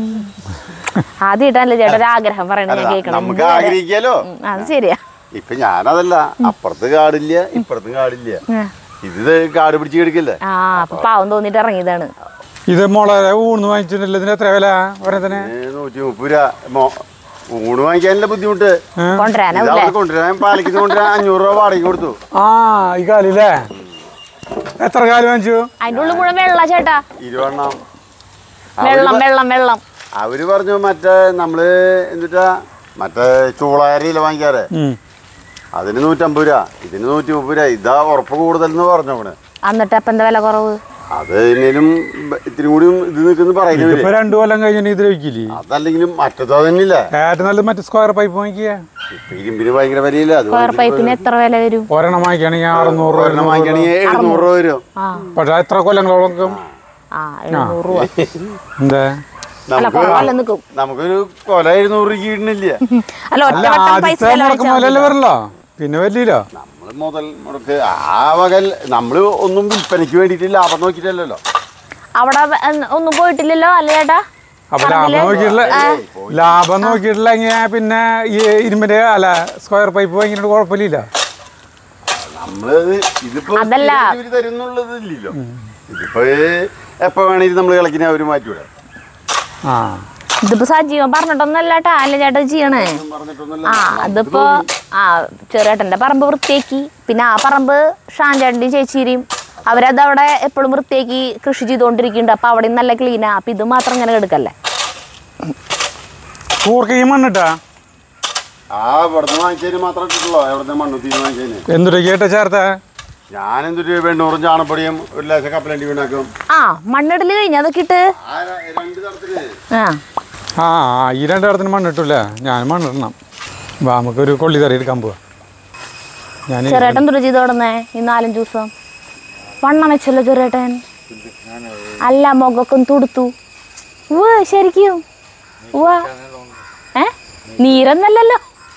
ആദ്യമായിട്ടല്ലേ ചേട്ടാ ഒരു ആഗ്രഹം പറയണത് ഞാൻ അല്ല, കേൾക്കണം നമുക്ക് ആഗ്രഹിക്കാലോ ഉം, അത് ശരിയാ ഇപ്പൊ ഞാനതല്ല അപ്പുറത്ത് കാടില്ല ഇപ്പുറത്തും കാടില്ല ഉം. ഇത് കാട് പിടിച്ച് കിടക്കില്ലേ ആ അപ്പൊ പാവം തോന്നിട്ട് ഇറങ്ങിയതാണ് ഇത് മുള ഊണ് വാങ്ങിച്ചിട്ടുണ്ടല്ലോ ഇതിന് എത്ര വില ഒരെണ്ണത്തിന് ഏ, നൂറ്റി മുപ്പത് രൂപ മോ- ഊണ് വാങ്ങിക്കാനല്ല ബുദ്ധിമുട്ട് ഇത് കൊണ്ടുവരാനാവൂലേ അവിടെ കൊണ്ടുവരാൻ പാലിക്കുന്ന കൊണ്ടുവരാൻ അഞ്ഞൂറ് രൂപ വാടക കൊടുത്തു ആ ഈ കാലില്ലേ എത്ര കാലം വാങ്ങിച്ചു അതിന്റെ ഉള്ളിൽ മുഴുവൻ വെള്ള ചേട്ടാ ഇരുപെണ്ണം വെള്ളം വെള്ളം വെള്ളം അവര് പറഞ്ഞു മറ്റേ നമ്മള് എന്നിട്ടാ മറ്റേ ചൂളാരിയില്ല വാങ്ങിക്കാറ് ഉം. അതിന് നൂറ്റമ്പത് രൂപ ഇതിന് നൂറ്റി മുപ്പത് രൂപ ഇതാ ഉറപ്പ് കൂടുതൽ എന്ന് പറഞ്ഞു അവന് എന്നിട്ട് അപ്പൊ എന്താ വില കുറവ് അത് എന്നേലും ഇത്തിരി കൂടി ഇത് നിൽക്കുന്നു പറയുന്നവര് ഇതിപ്പോ രണ്ടു കൊല്ലം കഴിഞ്ഞിട്ട് ഇത് വിൽക്കില്ലേ അതല്ലെങ്കിലും മറ്റത്തോ തന്നെയില്ല ഏറ്റവും നല്ലത് മറ്റേ സ്ക്വയർ പൈപ്പ് വാങ്ങിക്കുക ഇപ്പൊ ഇരുമ്പിന് ഭയങ്കര വിലയില്ല അത് സ്ക്വയർ പൈപ്പിന് എത്ര വില വരും ഒരെണ്ണം വാങ്ങിക്കുകയാണെങ്കിൽ അറുന്നൂറ് രൂപ ഒരെണ്ണം വാങ്ങിക്കണമെങ്കിൽ എഴുന്നൂറ് രൂപ വരും ആ പക്ഷെ എത്ര കൊല്ലങ്ങളോളം ആ എഴുന്നൂറ് രൂപ എന്താ അല്ല നമുക്ക് കുറവല്ല നിൽക്കും നമുക്കൊരു കൊല എഴുന്നൂറ് രൂപ കിട്ടുന്നില്ല അല്ല ഒറ്റ അല്ല വട്ടം പൈസ ആദ്യത്തെ മുടക്ക് മുതലല്ലേ വരല്ലോ പിന്നെ വരില്ലോ നമ്മള് മുതൽ മുടക്ക് ആ വകൽ നമ്മള് ഒന്നും വിൽപ്പനയ്ക്ക് വേണ്ടിയിട്ട് ലാഭം നോക്കിയിട്ടല്ലോ അവിടെ വ- എന്ന് ഒന്നും പോയിട്ടില്ലല്ലോ അല്ലേ ചേട്ടാ അപ്പൊ ലാഭം നോക്കിയിട്ടില്ല ലാഭം നോക്കിയിട്ടില്ലെങ്കിൽ പിന്നെ ഈ ഇരുമ്പിന്റെ അല്ല സ്ക്വയർ പൈപ്പ് വാങ്ങിയിട്ട് കുഴപ്പമില്ല നമ്മള് ഇതിപ്പോ അതല്ല. സ്ഥിരമായിട്ട് ഇവര് തരുന്നുള്ളതില്ലല്ലോ ഇതിപ്പോ എപ്പോ വേണേലും നമ്മള് കളിക്കുന്ന അവര് മാറ്റിവിടാം ആ ഇതിപ്പോ സജീവൻ പറഞ്ഞിട്ടൊന്നല്ല കേട്ടാ അല്ല ചേട്ടാ ചെയ്യണേ പറഞ്ഞിട്ടൊന്നുമല്ല ആ അതിപ്പോ ആ ചെറിയേട്ടന്റെ പറമ്പ് വൃത്തിയാക്കി പിന്നെ ആ പറമ്പ് ഷാൻചേട്ടൻ്റെയും ചേച്ചിയുടെയും അവരത് അവിടെ എപ്പോഴും വൃത്തിയാക്കി കൃഷി ചെയ്തുകൊണ്ടിരിക്കുന്നുണ്ട് അപ്പൊ അവിടെ നല്ല ക്ലീനാ അപ്പൊ ഇത് മാത്രം ഇങ്ങനെ എടുക്കല്ലേ കൂർക്കയും മണ്ണിട്ടാ ആ ഇവിടുന്ന് വാങ്ങിച്ചതിന് മാത്രം ഇട്ടിട്ടുള്ളൂ എവിടുന്ന് മണ്ണുത്തി വാങ്ങിച്ചതിന് എന്തൊരു കേട്ട ചേർത്ത ഞാൻ എന്തൊരു വെണ്ണൂറും ചാണപ്പൊടിയും ഒരു ലേശം കപ്പലണ്ടി വീണാക്കും ആ മണ്ണിടല് കഴിഞ്ഞ അതൊക്കെ ഇട്ട് ആ ര- രണ്ട് തരത്തില് ആ ആ ആ, ഈ രണ്ട് ഇടത്തിന് മണ്ണിട്ടില്ലേ ഞാൻ മണ്ണിടണം വാ നമുക്കൊരു കൊള്ളി തറി എടുക്കാൻ പോവാ ഞാൻ ചെറിയേട്ടൻ തുറ ചെയ്ത് തുടന്നേ ഈ നാലഞ്ച് ദിവസം വണ്ണം വെച്ചല്ലോ ചെറിയേട്ടൻ അല്ല മുഖൊക്കെ ഒന്ന് തുടുത്തു ഉവ്വ് ശരിക്കും ഉവ്വ ഏ നീരൊന്നല്ലല്ലോ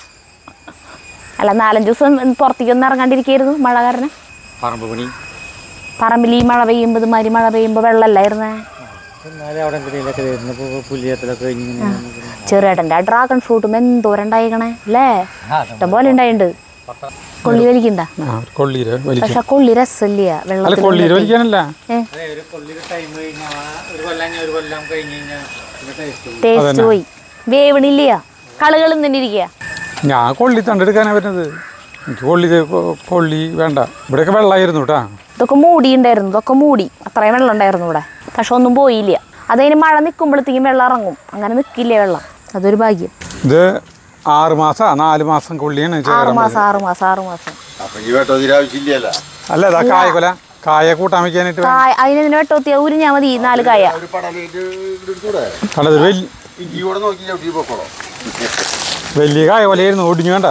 അല്ല നാലഞ്ച് ദിവസം പുറത്തേക്കൊന്നും ഇറങ്ങാണ്ടിരിക്കായിരുന്നു മഴ കാരണം പറമ്പ് പണി പറമ്പിൽ ഈ മഴ പെയ്യുമ്പോൾ ഇതുമാതിരി മഴ പെയ്യുമ്പോൾ വെള്ളമല്ലായിരുന്നേ എന്നാലും അവിടെ എന്തെങ്കിലുമൊക്കെ വരുന്നപ്പോൾ പുല്ലിയത്തിലൊക്കെ ഇങ്ങനെ ചെറിയേട്ടൻ്റെ ആ ഡ്രാഗൺ ഫ്രൂട്ടും എന്തോരം ഉണ്ടായിക്കണേ അല്ലേ ഇഷ്ടംപോലെ ഉണ്ടായിട്ടുണ്ട് കൊള്ളി വലിക്കണ്ട ആ ഒരു കൊള്ളീര് വലിക്കും പക്ഷെ കൊള്ളി രസമില്ല അല്ല വെള്ളത്തിൽ കൊള്ളീര് വലിക്കാനല്ല ഏ അതെ ഒരു കൊള്ളിയുടെ ടൈം കഴിഞ്ഞാൽ ഒരു കൊല്ലം കഴിഞ്ഞ് ഒരു കൊല്ലം കഴിഞ്ഞ് കഴിഞ്ഞാൽ പിന്നെ ടേസ്റ്റ് ടേസ്റ്റ് പോയി വേവണില്ല കളുകളും തന്നെ ഇരിക്കുക ഞാൻ കൊള്ളി തണ്ടെടുക്കാനാണ് വരുന്നത് എനിക്ക് കൊള്ളി തേ- കൊ- കൊള്ളി വേണ്ട ഇവിടെയൊക്കെ വെള്ളമായിരുന്നു കേട്ടാ ഇതൊക്കെ മൂടി ഉണ്ടായിരുന്നു ഇതൊക്കെ മൂടി അത്രയും വെള്ളം ഉണ്ടായിരുന്നു ഇവിടെ പക്ഷെ ഒന്നും പോയില്ല അതതിന് മഴ നിൽക്കുമ്പോഴത്തേക്കും വെള്ളം ഇറങ്ങും അങ്ങനെ നിൽക്കില്ല വെള്ളം അതൊരു ഭാഗ്യം ഇത് ആറ് മാസം നാല് മാസം കൊള്ളിയാണ് ആറ് ചേരാൻ മാസം ആറ് മാസം ആറ് മാസം അപ്പൊ ഈ വേട്ടോ ഇതിരാവശ്യമില്ലല്ല അല്ല ഇതാ കായക്കൊല കായ കൂട്ടാൻ വെക്കാനായിട്ട് വേണം. കായ അതിന് വെട്ടോത്തിയ ഉരിഞ്ഞാൽ മതി നാല് കായ ഒരു പടലായിട്ട് എടുത്തൂടെ അല്ല ഇത് വലിയ ഇഞ്ചി കൂടെ നോക്കി ചവിട്ടി പൊക്കോളോ വലിയ കായ പോലെയായിരുന്നു ഒടിഞ്ഞു വേണ്ട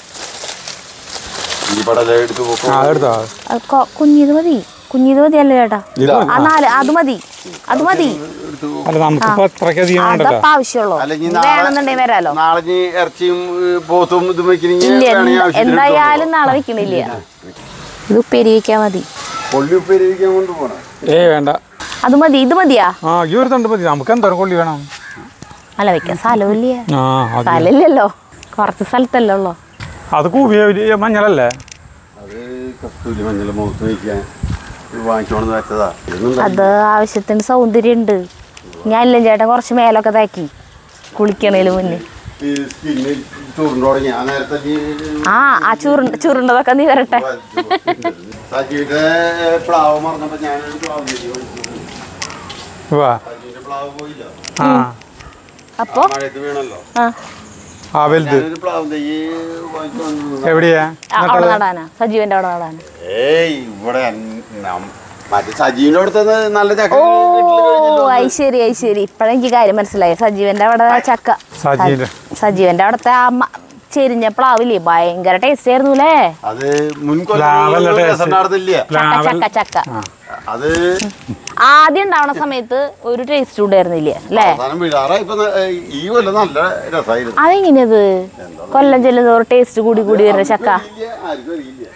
ഈ പടല എടുത്ത് ആ പൊക്കോളോ എടുത്തോ അത് കൊ- കുഞ്ഞിത് മതി കുഞ്ഞിത് മതി അല്ലേ ചേട്ടാ ഇത് ആ നാല് അത് മതി അത് മതി അല്ല നമുക്കിപ്പോ അത്രയ്ക്കധികം വേണ്ടല്ലോ അതപ്പ ആവശ്യമുള്ളൂ അല്ലെങ്കിൽ ഇനി നാളെ വേണമെന്നുണ്ടെങ്കിൽ വരാലോ നാളെ ഇനി ഇറച്ചിയും ഏ, പോത്തും ഇതും വെക്കണെങ്കിൽ ഇല്ല വേണമെങ്കിൽ എന്ത- ആവശ്യത്തിന് എന്തായാലും നാളെ വെക്കണില്ല ഇത് ഉപ്പേരി വെക്കാൻ മതി കൊള്ളി ഉപ്പേരി കൊണ്ട് പോകണം ഏ വേണ്ട അത് മതി ഇത് മതിയാ ആ ഈ ഒരു തണ്ട് മതി നമുക്ക് എന്തോരം കൊള്ളി വേണം അല്ല വെക്കാൻ സ്ഥലമില്ല ആ അത് സ്ഥലമില്ലല്ലോ കുറച്ച് സ്ഥലത്തല്ലേ ഉള്ളോ അത് കൂവിയ ഒരു മഞ്ഞളല്ലേ അത് കസ്തൂരി മഞ്ഞൾ മുഖത്ത് വയ്ക്കാൻ വാങ്ങിച്ചോണെന്ന് വെച്ചതാ ഇതൊന്നും അത് ആവശ്യത്തിന് സൗന്ദര്യം ഉണ്ട് ഞാൻ ഇല്ല ചേട്ടൻ കുറച്ച് മേലൊക്കെ താക്കി കുളിക്കണേല് മുന്നേ ഈ സ്കിന്ന് ചൂടുണ്ട് തുടങ്ങി ആ നേരത്തെ ഈ ആ ആ ചുരുണ്ട ചുരുണ്ടതൊക്കെ നീ വരട്ടെ സജീവിന്റെ പ്ലാവ് മറന്നപ്പോ ഞാനൊരു പ്ലാവ് ചെടി വാങ്ങിച്ചു. വാ സജീവിന്റെ പ്ലാവ് പോയില്ല ആ അപ്പൊ മഴയത്ത് വീണല്ലോ ആ ആ വലുത് ഞാനൊരു പ്ലാവ് തൈ വാങ്ങിച്ചു വന്നു. എവിടെയാ ആ, അവിടെ നടാനാ സജീവന്റെ അവിടെ നടാനാ ഏയ് ഇവിടെ നം- മറ്റേ സജീവിന്റെ അടുത്ത് നല്ല ചക്ക ഓ വീട്ടില് കഴിഞ്ഞല്ലോ. ഐ ശരി ഐ ശരി ഇപ്പഴെനിക്ക് കാര്യം മനസ്സിലായി സജീവന്റെ അവിടെ ചക്ക സജീവന്റെ. സജീവന്റെ അവിടുത്തെ ആ മ- ചെരിഞ്ഞ പ്ലാവില്ലേ ഭയങ്കര ടേസ്റ്റ് ആയിരുന്നു അല്ലേ അത് പ്ലാവല്ല മുൻകൊല്ലം taste. രസം നടന്നില്ല ചക്ക പ്ലാവൽ ചക്ക ചക്ക അത് ആദ്യം ഉണ്ടാവണ സമയത്ത് ഒരു ടേസ്റ്റ് ഉണ്ടായിരുന്നില്ല അല്ലേ അവസാനം വീഴാറാ ഇപ്പൊ ന- ഈ കൊല്ലം നല്ല രസമായിരുന്നു അതെങ്ങനെയത് കൊല്ലം ചെല്ലുന്നതോർ ടേസ്റ്റ് കൂടി കൂടി വരുന്ന ചക്ക ഇല്ല, ആർക്കും അറിയില്ല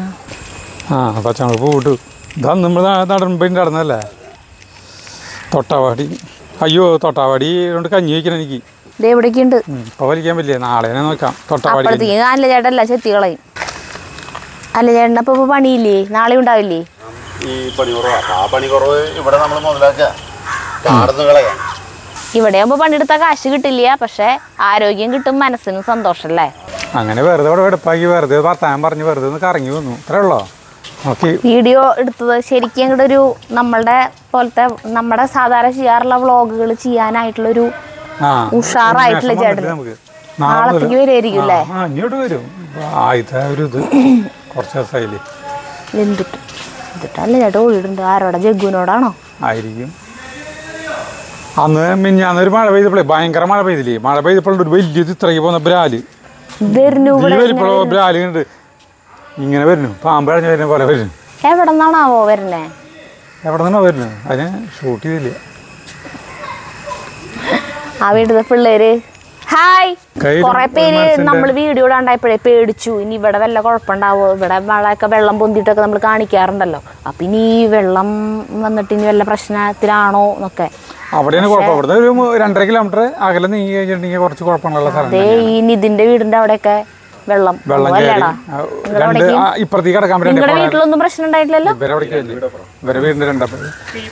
ആ ആ പച്ചമുളക് പൂവിട്ടു ഇതാ നമ്മൾ നടൻപിൻ്റെ നടന്നല്ലേ തൊട്ടാവാടി അയ്യോ തൊട്ടാവാടി കൊണ്ട് കഞ്ഞി വയ്ക്കണം എനിക്ക് ഇത് എവിടേക്ക് ഉണ്ട് ഉം, ഇപ്പൊ വലിക്കാൻ പറ്റില്ല നാളെ തന്നെ നോക്കാം തൊട്ടാവാടി അപ്പോഴത്തേക്ക് അല്ല ചേട്ടല്ല ചെത്തി കളയും അല്ല ചേട്ടൻ അപ്പൊ ഇപ്പൊ പണിയില്ലേ നാളെ ഉണ്ടാവില്ലേ ഈ പണി കുറവാ ആ പണി കുറവ് ഇവിടെ നമ്മൾ മുതലാക്കുക കാർന്ന് കളയാം ഇവിടെയാകുമ്പോ പണിയെടുത്താൽ കാശ് കിട്ടില്ല പക്ഷെ ആരോഗ്യം കിട്ടും മനസ്സിനും സന്തോഷല്ലേ അങ്ങനെ വെറുതെ ഇവിടെ വെടുപ്പാക്കി വെറുതെ വർത്താനം പറഞ്ഞ് വെറുതെ ഒന്ന് കറങ്ങി വന്നു അത്രേ ഉള്ളോ നോക്കി വീഡിയോ എടുത്തത് ശരിക്കും അങ്ങോട്ട് ഒരു നമ്മളുടെ പോലത്തെ നമ്മുടെ സാധാരണ ചെയ്യാറുള്ള വ്ളോഗുകൾ ചെയ്യാനായിട്ടുള്ളൊരു ആ ഉഷാറായിട്ടില്ല ഉന്മേഷം ചേട്ടന്. വന്നിട്ടില്ല നമുക്ക് നാളെ നാളത്തേക്ക് മുതല് വരുമായിരിക്കും അല്ലേ ആ ആ, ഇങ്ങോട്ട് വരും ആദ്യത്തെ ഒരു ഇത് കുറച്ച് ദിവസമായില്ലേ എന്തിട്ട് എന്നിട്ടല്ല ചേട്ടാ ഓടിയിട്ടുണ്ട് ആരോടെ ജഗ്ഗുവിനോടാണോ ആയിരിക്കും അന്ന് മിഞ്ഞാന്നൊരു മഴ പെയ്തപ്പോഴേ ഭയങ്കര മഴ പെയ്തില്ലേ മഴ പെയ്തപ്പോൾ ഒരു വലിയത് ഇത്രയ്ക്ക് പോകുന്ന ബ്രാല് വരുന്നു ഈ ഇവിടെ വലിപ്പുള്ള ബ്രാല് ഉണ്ട് ഇങ്ങനെ വരുന്നു പാമ്പ് അഴഞ്ഞ് വരുന്ന പോലെ വരുന്നു എവിടെ നിന്നാണാവോ വരുന്നേ എവിടെ നിന്നോ വരുന്നു അതിന് ഷൂട്ട് ചെയ്തില്ല ആ വീട്ടിലെ പിള്ളേര് ഹായ് കയ്യില് കൊറേ ഒരു പേര് മനസ്സിന്റെ- നമ്മൾ വീഡിയോ ഇടാണ്ടായപ്പോഴേ പേടിച്ചു ഇനി ഇവിടെ വല്ല കുഴപ്പമുണ്ടാവോ ഇവിടെ മഴയൊക്കെ വെള്ളം പൊന്തിയിട്ടൊക്കെ നമ്മൾ കാണിക്കാറുണ്ടല്ലോ അപ്പൊ ഇനി ഈ വെള്ളം വന്നിട്ട് ഇനി വല്ല പ്രശ്നത്തിലാണോ എന്നൊക്കെ അവിടെയാണ് കുഴപ്പം ഇവിടുന്ന് ഒരു മു- രണ്ടര കിലോമീറ്റർ അകലെ നീങ്ങി കഴിഞ്ഞിട്ടുണ്ടെങ്കിൽ കുറച്ച് കുഴപ്പമുള്ള സ്ഥലം ദേ ഈ നിതിന്റെ വീടിന്റെ അവിടെയൊക്കെ വെള്ളം വെള്ളം കയറി അല്ലേടാ ആ, രണ്ട് ആ, ഇപ്പുറത്തേക്ക് കിടക്കാൻ നിങ്ങളുടെ പറ്റില്ല വീട്ടിലൊന്നും പ്രശ്നം ഉണ്ടായിട്ടില്ലല്ലോ ഇവരെ അവിടേക്ക് ഇല്ലേ? ഇവരെ വീടിന്റെ രണ്ടപ്പുറം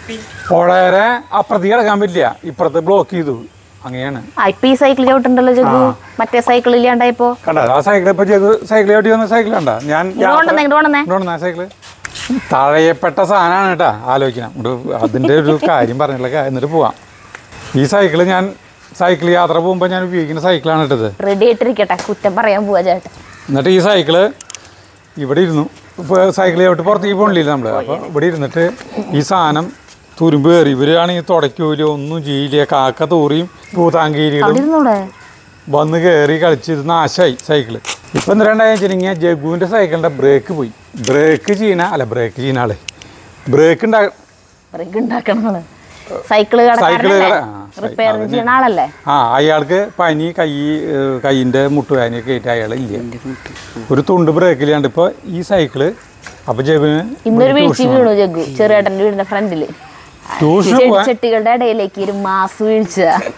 പുഴരെ അപ്പുറത്തേക്ക് കിടക്കാൻ പറ്റില്ല ഇപ്പുറത്ത് ബ്ലോക്ക് ചെയ്തു അങ്ങനെയാണ് ആ ഇപ്പൊ ഈ സൈക്കിൾ ചവിട്ടുണ്ടല്ലോ ജഗു മറ്റേ സൈക്കിൾ ഇല്ലാണ്ടായപ്പോ കണ്ട ആ സൈക്കിൾ ഇപ്പൊ ചെയ്ത് സൈക്കിൾ ചവിട്ടി വന്ന സൈക്കിൾ കണ്ട ഞാൻ ഇങ്ങോട്ട് കൊണ്ടുവന്നേ ഇങ്ങോട്ട് കൊണ്ടുവന്നേ കൊണ്ടുവന്ന സൈക്കിള് തഴയപ്പെട്ട സാധനമാണ് കേട്ടാ ആലോചിക്കണം ഇങ്ങോട്ട് അതിന്റെ ഒരു കാര്യം പറഞ്ഞില്ല എന്നിട്ട് പോവാം ഈ സൈക്കിള് ഞാൻ സൈക്കിൾ യാത്ര പോകുമ്പോൾ ഞാൻ ഉപയോഗിക്കുന്ന സൈക്കിളാണ് ഇട്ടത് റെഡി ആയിട്ടിരിക്കട്ടെ കുറ്റം പറയാൻ പോവാ ചേട്ടൻ എന്നിട്ട് ഈ സൈക്കിള് ഇവിടെ ഇരുന്നു ഇപ്പോൾ സൈക്കിൾ ചവിട്ട് പുറത്തേക്ക് പോകണില്ല നമ്മൾ അപ്പോൾ ഇവിടെ ഇരുന്നിട്ട് ഈ സാധനം തുരുമ്പ് കയറി ഇവരാണെങ്കിൽ തുടയ്ക്കൂല ഒന്നും ചെയ്യില്ല കാക്ക തൂറിയും പൂതാങ്കീരികളും അവിടെ ഇരുന്നൂടെ വന്ന് കയറി കളിച്ച് ഇത് നാശമായി സൈക്കിള് ഇപ്പം എന്തിനാണ്ടായി വെച്ചിട്ടുണ്ടെങ്കിൽ ജഗുവിൻ്റെ സൈക്കിളിൻ്റെ ബ്രേക്ക് പോയി ബ്രേക്ക് ചെയ്യണ അല്ല ബ്രേക്ക് ചെയ്യുന്ന ആള് ബ്രേക്ക് ഉണ്ടാ ബ്രേക്ക് ഉണ്ടാക്കണമാണ് സൈക്കിള് സൈക്കിള് കടക്കാരനല്ലേ കട- ആ, സൈ- റിപ്പയർ അതന്നെ. ചെയ്യുന്ന ആളല്ലേ ആ അയാൾക്ക് പനി കൈ ഏഹ്, കൈയിൻ്റെ മുട്ടുവേദനയൊക്കെ ആയിട്ട് അയാൾ ഇല്ല ഒരു തുണ്ട് ബ്രേക്കില്ലാണ്ട് ഇപ്പോൾ ഈ സൈക്കിള് അപ്പോൾ ജഗുവിന് ഇന്നൊരു വീഴ്ച വീണു ജഗ്ഗു ചെറിയേട്ടൻ്റെ വീടിന്റെ ഫ്രണ്ടില് ട്യൂഷന് ചെടി പോകാൻ ചട്ടികളുടെ ഇടയിലേക്ക് ഒരു മാസ് വീഴ്ച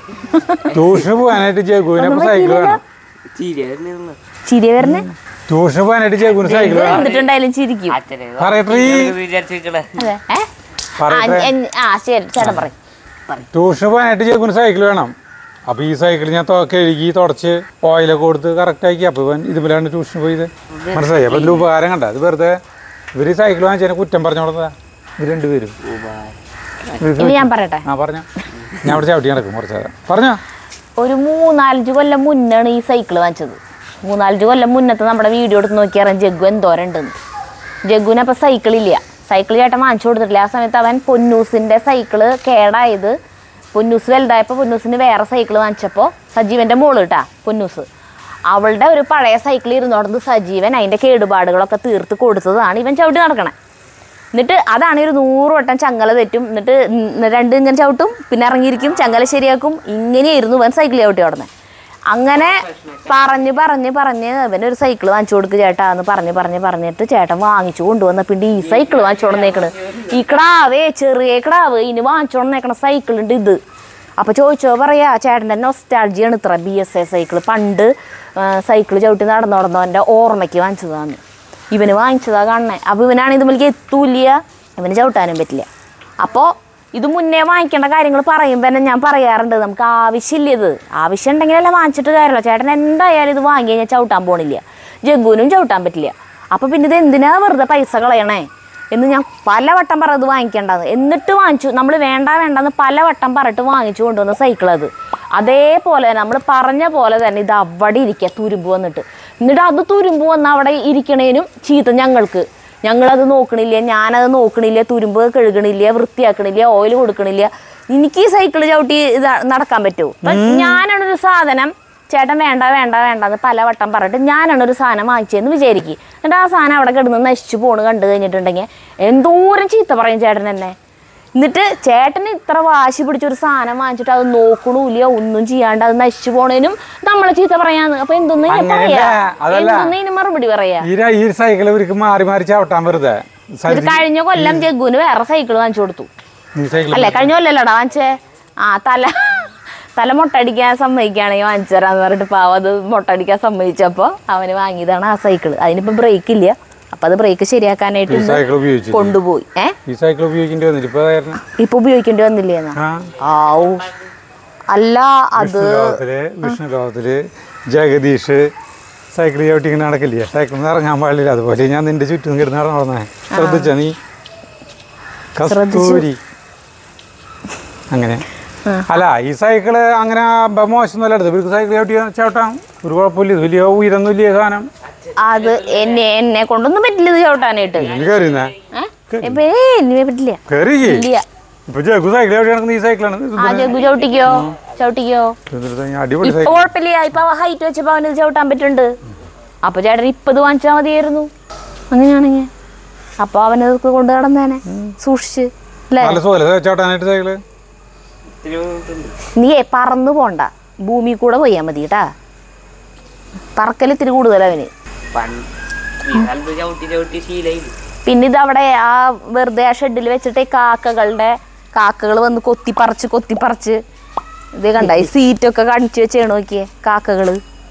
ട്യൂഷന് പോകാനായിട്ട് ജഗുവിന് അപ്പോൾ സൈക്കിൾ വേണം ചിരിയായിരുന്നു ചിരി വരണേ ട്യൂഷന് പോകാനായിട്ട് ജഗുവിന് സൈക്കിൾ വേണം എന്നിട്ടുണ്ടായാലും ചിരിക്കും അച്ഛനെ പറയട്ടെ വിചാരിച്ചിരിക്കണേ അതെ ഏ? ആ, പറയട്ടെ എൻ- ആ ശരി ചേട്ടൻ പറയും ട്യൂഷന് പോകാനായിട്ട് ജഗുവിന് സൈക്കിൾ വേണം അപ്പോൾ ഈ സൈക്കിൾ ഞാൻ തൊ- കഴുകി തുടച്ച് ഓയിലൊക്കെ കൊടുത്ത് കറക്റ്റ് ആക്കി അപ്പോൾ ഇവൻ ഇതുപോലെയാണ് ട്യൂഷന് പോയത് മനസ്സിലായി അപ്പോൾ ഇതിൻ്റെ ഉപകാരം കണ്ട അത് വെറുതെ ഇവർ ഈ സൈക്കിൾ വാങ്ങിച്ചതിനെ കുറ്റം പറഞ്ഞു കൊടുത്തതാ ഇവർ രണ്ടുപേരും ഇവർക്ക് ഇനി ഞാൻ പറയട്ടെ ആ പറഞ്ഞോ ഞാൻ അവിടെ ചവിട്ടി നടക്കും കുറച്ച് നേരം പറഞ്ഞോ ഒരു മൂന്നാലഞ്ച് കൊല്ലം മുന്നാണ് ഈ സൈക്കിൾ വാങ്ങിച്ചത് മൂന്നാലഞ്ച് കൊല്ലം മുന്നത്തെ നമ്മുടെ വീഡിയോ എടുത്ത് നോക്കിയാൽ ജഗ്ഗു എന്തോരം ഉണ്ടെന്ന് ജഗ്ഗുവിന് അപ്പോൾ സൈക്കിളില്ല സൈക്കിൾ ചേട്ടൻ വാങ്ങിച്ചു കൊടുത്തിട്ടില്ല ആ സമയത്ത് അവൻ പൊന്നൂസിൻ്റെ സൈക്കിള് കേടായത് പൊന്നൂസ് വലുതായപ്പോൾ പൊന്നൂസിന് വേറെ സൈക്കിൾ വാങ്ങിച്ചപ്പോൾ സജീവൻ്റെ മോള് കേട്ടാ പൊന്നൂസ് അവളുടെ ഒരു പഴയ സൈക്കിൾ ഇരുന്നോടന്ന് സജീവൻ അതിൻ്റെ കേടുപാടുകളൊക്കെ തീർത്ത് കൊടുത്തതാണ് ഇവൻ ചവിട്ടി നടക്കണേ എന്നിട്ട് അതാണ് ഒരു നൂറ് വട്ടം ചങ്ങല തെറ്റും എന്നിട്ട് ന- രണ്ട് ഇങ്ങനെ ചവിട്ടും പിന്നെ ഇറങ്ങിയിരിക്കും ചങ്ങല ശരിയാക്കും ഇങ്ങനെയായിരുന്നു ഇവൻ സൈക്കിൾ ചവിട്ടി ഓടുന്നത് അങ്ങനെ പറഞ്ഞ് പറഞ്ഞ് പറഞ്ഞ് ഇവനൊരു സൈക്കിൾ വാങ്ങിച്ചു കൊടുക്ക് ചേട്ടാ എന്ന് പറഞ്ഞ് പറഞ്ഞ് പറഞ്ഞിട്ട് ചേട്ടൻ വാങ്ങിച്ചു കൊണ്ടുവന്ന പിന്നെ ഈ സൈക്കിൾ വാങ്ങിച്ചു കൊണ്ടേക്കണ് ഈ കിടാവേ ചെറിയ കിടാവ് ഇനി വാങ്ങിച്ചു കൊണ്ടേക്കണ സൈക്കിൾ ഉണ്ട് ഇത് അപ്പോൾ ചോദിച്ചോ പറയാ ചേട്ടൻ്റെ നൊസ്റ്റാൾജിയാണ് ഇത്ര ബി എസ് എ സൈക്കിൾ പണ്ട് സൈക്കിൾ ചവിട്ടി നടന്നു നടന്നവൻ്റെ ഓർമ്മയ്ക്ക് വാങ്ങിച്ചതാണ് ഇവന് വാങ്ങിച്ചതാ കാണണേ അപ്പോൾ ഇവനാണെങ്കിൽ ഇതുമ്മലേക്ക് എത്തൂല്ല ഇവന് ചവിട്ടാനും പറ്റില്ല അപ്പോൾ ഇത് മുന്നേ വാങ്ങിക്കേണ്ട കാര്യങ്ങൾ പറയുമ്പോൾ തന്നെ ഞാൻ പറയാറുണ്ട് നമുക്ക് ആവശ്യമില്ല ഇത് ആവശ്യം ഉണ്ടെങ്കിലല്ലേ വാങ്ങിച്ചിട്ട് കാര്യമില്ല ചേട്ടൻ എന്തായാലും ഇത് വാങ്ങി കഴിഞ്ഞാൽ ചവിട്ടാൻ പോണില്ല ജഗ്ഗുവിനും ചവിട്ടാൻ പറ്റില്ല അപ്പോൾ പിന്നെ ഇത് എന്തിനാ വെറുതെ പൈസ കളയണേ എന്ന് ഞാൻ പലവട്ടം പറഞ്ഞത് വാങ്ങിക്കേണ്ടത് എന്നിട്ട് വാങ്ങിച്ചു നമ്മൾ വേണ്ട വേണ്ടെന്ന് പലവട്ടം പറഞ്ഞിട്ട് വാങ്ങിച്ചു കൊണ്ടുവന്ന സൈക്കിൾ അത് അതേപോലെ നമ്മൾ പറഞ്ഞ പോലെ തന്നെ ഇത് അവിടെ ഇരിക്കുക തുരുമ്പ് വന്നിട്ട് എന്നിട്ട് അത് തുരുമ്പ് വന്ന് അവിടെ ഇരിക്കണേനും ചീത്ത ഞങ്ങൾക്ക് ഞങ്ങളത് നോക്കണില്ല ഞാനത് നോക്കണില്ല തുരുമ്പ് കഴുകണില്ല വൃത്തിയാക്കണില്ല ഓയിൽ കൊടുക്കണില്ല എനിക്ക് ഈ സൈക്കിൾ ചവിട്ടി ഇത് നടക്കാൻ പറ്റുമോ അപ്പം ഞാനാണൊരു സാധനം ചേട്ടൻ വേണ്ട വേണ്ട വേണ്ട എന്ന് പലവട്ടം പറഞ്ഞിട്ട് ഞാനാണ് ഒരു സാധനം വാങ്ങിച്ചതെന്ന് വിചാരിക്കും എന്നിട്ട് ആ സാധനം അവിടെ കിടന്ന് നശിച്ചു പോണ് കണ്ടു കഴിഞ്ഞിട്ടുണ്ടെങ്കിൽ എന്തോരം ചീത്ത പറയും ചേട്ടൻ എന്നെ എന്നിട്ട് ചേട്ടന് ഇത്ര വാശി പിടിച്ചൊരു സാധനം വാങ്ങിച്ചിട്ട് അത് നോക്കണൂല്ല ഒന്നും ചെയ്യാണ്ട് അത് നശിച്ചു പോണേനും നമ്മളെ ചീത്ത പറയാന്ന് അപ്പൊ എന്തൊന്നും ഇനി അങ്ങനെയല്ല, പറയാ അതല്ല. എന്തൊന്നും ഇനി മറുപടി പറയാ ഈ ര- ഈ സൈക്കിൾ ഇവർക്ക് മാറി മാറി ചവിട്ടാൻ വെറുതെ ഇത് സരി- കഴിഞ്ഞ കൊല്ലം ജഗ്ഗുന് വേറെ സൈക്കിൾ വാങ്ങിച്ചു കൊടുത്തു ഈ സൈക്കിൾ അല്ലേ കഴിഞ്ഞ കൊല്ലല്ലടാ വാങ്ങിച്ചേ ആ തല തല മൊട്ടടിക്കാൻ സമ്മതിക്കുകയാണെങ്കിൽ വാങ്ങിച്ചു തരാന്ന് പറഞ്ഞിട്ട് പാവം അത് മൊട്ടടിക്കാൻ സമ്മതിച്ചപ്പോൾ അവന് വാങ്ങിയതാണ് ആ സൈക്കിൾ അതിനിപ്പോൾ ബ്രേക്ക് ഇല്ല അപ്പം അത് ബ്രേക്ക് ശരിയാക്കാനായിട്ട് ഈ ഇന്ന് സൈക്കിൾ ഉപയോഗിച്ചു കൊണ്ടുപോയി ഏ ഈ സൈക്കിൾ ഉപയോഗിക്കേണ്ടി വന്നിട്ട് ഇപ്പൊ കാരണം ഇപ്പൊ ഉപയോഗിക്കേണ്ടി വന്നില്ലേന്നാ ആ ആവൂ അല്ല അത് വിഷ്ണുലോകത്തില് വിഷ്ണുലോകത്തില് ജഗദീഷ് സൈക്കിൾ ചവിട്ടി ഇങ്ങനെ നടക്കില്ലേ സൈക്കിളിൽ നിന്ന് ഇറങ്ങാൻ പാടില്ല അതുപോലെ ഞാൻ നിന്റെ ചുറ്റും കിടന്ന് നടന്നു നടന്നേ ശ്രദ്ധിച്ച നീ കസ്തൂരി അങ്ങനെ അല്ല ഈ സൈക്കിള് അങ്ങനെ ബ- മോശമൊന്നുമല്ല എടുത്ത് ഇവർക്ക് സൈക്കിൾ ചവിട്ടി ചവിട്ടാം ഒരു കുഴപ്പമില്ല ഇത് വലിയ ഉയരൊന്നും ഇല്ല സാധനം അത് എന്നെ എന്നെ കൊണ്ടൊന്നും പറ്റില്ല ഇത് ചവിട്ടാനായിട്ട് ഇനി കയറിയുന്നേ ഏ? ഇപ്പൊ ഏ എന്നെ പറ്റില്ല കയറി ഇല്ല ഇപ്പൊ ജഗു സൈക്കിൾ ചവിട്ടി നടക്കുന്ന ഈ സൈക്കിളാണ് ഇത് ആ ജഗ്ഗു ചവിട്ടിക്കോ ചവിട്ടിക്കോ ഇതെടുത്ത് കഴിഞ്ഞാ അടിപൊളി ഇപ്പൊ സൈക്കിൾ കുഴപ്പമില്ല ഇപ്പൊ ഹൈറ്റ് വെച്ചപ്പോ അവന് ഇത് ചവിട്ടാൻ പറ്റുന്നുണ്ട് അപ്പൊ ചേട്ടൻ ഇപ്പൊ ഇത് വാങ്ങിച്ചാൽ മതിയായിരുന്നു അങ്ങനെയാണെങ്കിൽ അപ്പൊ അവനത് കൊണ്ട് നടന്നേനെ സൂക്ഷിച്ച് അല്ലേ നല്ല സുഖല്ലേ ചവിട്ടാനായിട്ട് സൈക്കിള് ഇത്തിരി ഉണ്ട്. നീയേ പറന്നു പോണ്ട ഭൂമി കൂടെ പോയാൽ മതി കേട്ടാ പറക്കൽ ഇത്തിരി കൂടുതൽ അവന് പണ്ട് ഈ കാലത്ത് ചവിട്ടി ചവിട്ടി ശീലായി പിന്നെ ഇതവിടെ ആ വെറുതെ ആ ഷെഡിൽ വെച്ചിട്ട് ഈ കാക്കകളുടെ കാക്കകൾ വന്ന് കൊത്തിപ്പറിച്ച് കൊത്തിപ്പറിച്ച് ഇത് കണ്ട ഈ സീറ്റൊക്കെ കാണിച്ചു വെച്ചാണ് നോക്കിയേ കാക്കകള്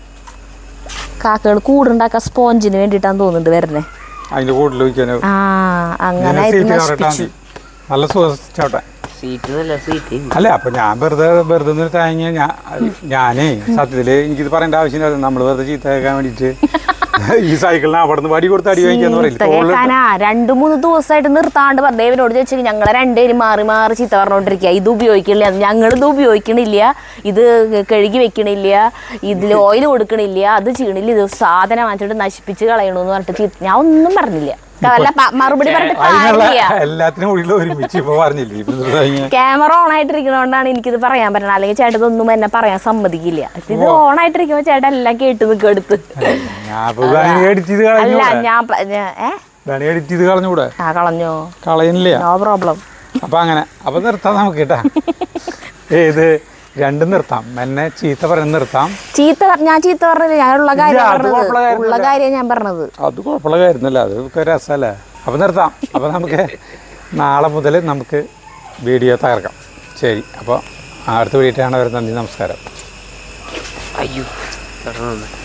കാക്കകൾ കൂടുണ്ടാക്കാൻ സ്പോഞ്ചിന് വേണ്ടിയിട്ടാന്ന് തോന്നുന്നുണ്ട് വരണേ അതിന്റെ കൂടുതൽ വയ്ക്കാനോ ആ അങ്ങനെ ഇത് സീറ്റ് നശിപ്പിച്ചു കറക്റ്റാണ് നല്ല സുഖം ചവിട്ടാൻ സീറ്റ് നല്ല സീറ്റ് അല്ല അപ്പൊ ഞാൻ വെറുതെ വെറുതെ നിന്ന് താങ്ങിയ ഞാൻ ഞാനേ സത്യത്തില് എനിക്കിത് പറയേണ്ട ആവശ്യമില്ല നമ്മൾ വെറുതെ ചീത്ത കേൾക്കാൻ വേണ്ടിട്ട് ഈ സൈക്കിളിന് അവിടെ നിന്ന് വടി കൊടുത്ത് അടി വാങ്ങിക്കാന്ന് പറയില്ല ചീത്ത കേൾക്കാനാ രണ്ടു മൂന്ന് ദിവസമായിട്ട് നിർത്താണ്ട് പറ- ദേവനോട് ചോദിച്ചു ഞങ്ങളെ രണ്ടുപേരും മാറി മാറി ചീത്ത പറഞ്ഞോണ്ടിരിക്കുക ഇത് ഉപയോഗിക്കണില്ല ഞങ്ങൾ ഇത് ഉപയോഗിക്കണില്ല ഇത് കഴുകി വെക്കണില്ല ഇതിൽ ഓയിൽ കൊടുക്കണില്ല അത് ചെയ്യണില്ല ഇത് സാധനം വാങ്ങിച്ചിട്ട് നശിപ്പിച്ച് കളയണമെന്ന് പറഞ്ഞിട്ട് ചീത്ത ഞാൻ ഒന്നും പറഞ്ഞില്ല അല്ല പ- മറുപടി പറഞ്ഞിട്ട് അതിനുള്ള കാര്യമില്ല എല്ലാത്തിനും ഉള്ളിൽ ഒരുമിച്ച് ഇപ്പൊ പറഞ്ഞില്ലേ ഇപ്പൊ ഇത് കഴിഞ്ഞ് ക്യാമറ ഓൺ ആയിട്ടിരിക്കണോണ്ടാണ് എനിക്കിത് പറയാൻ പറ്റണത് അല്ലെങ്കിൽ ചേട്ടൻ ഇതൊന്നും എന്നെ പറയാൻ സമ്മതിക്കില്ല ഇത് ഓൺ ആയിട്ടിരിക്കുമ്പോൾ ചേട്ടൻ എല്ലാം കേട്ട് നിൽക്കും എടുത്ത് ഞാൻ ഇപ്പൊ ഇതാണെങ്കിൽ എഡിറ്റ് ചെയ്ത് അല്ല കളഞ്ഞൂടെ ഞാൻ പ- ഞാൻ- ഏ ഇതാണ് എഡിറ്റ് ചെയ്ത് കളഞ്ഞൂടെ ആ കളഞ്ഞോ കളയുന്നില്ല നോ പ്രോബ്ലം അപ്പൊ അങ്ങനെ അപ്പൊ നിർത്താം നമുക്ക് കേട്ടാ ഏത് രണ്ടും നിർത്താം എന്നെ ചീത്ത പറഞ്ഞ് നിർത്താം ചീത്ത പറ- ഞാൻ ചീത്ത പറഞ്ഞില്ല ഞാൻ ഉള്ള കാര്യം ഇല്ല, അത് പറഞ്ഞത് കുഴപ്പമുള്ള കാര്യമൊന്നുമില്ല. ഉള്ള കാര്യം ഞാൻ പറഞ്ഞത് അത് കുഴപ്പമുള്ള കാര്യമൊന്നുമല്ല അത് ഒക്കെ രസമല്ലേ അപ്പം നിർത്താം അപ്പം നമുക്ക് നാളെ മുതൽ നമുക്ക് വീഡിയോ തകർക്കാം ശരി അപ്പോൾ അടുത്ത വീഡിയോ ആണ് വരുന്നത് നന്ദി നമസ്കാരം അയ്യോ തുടർന്ന്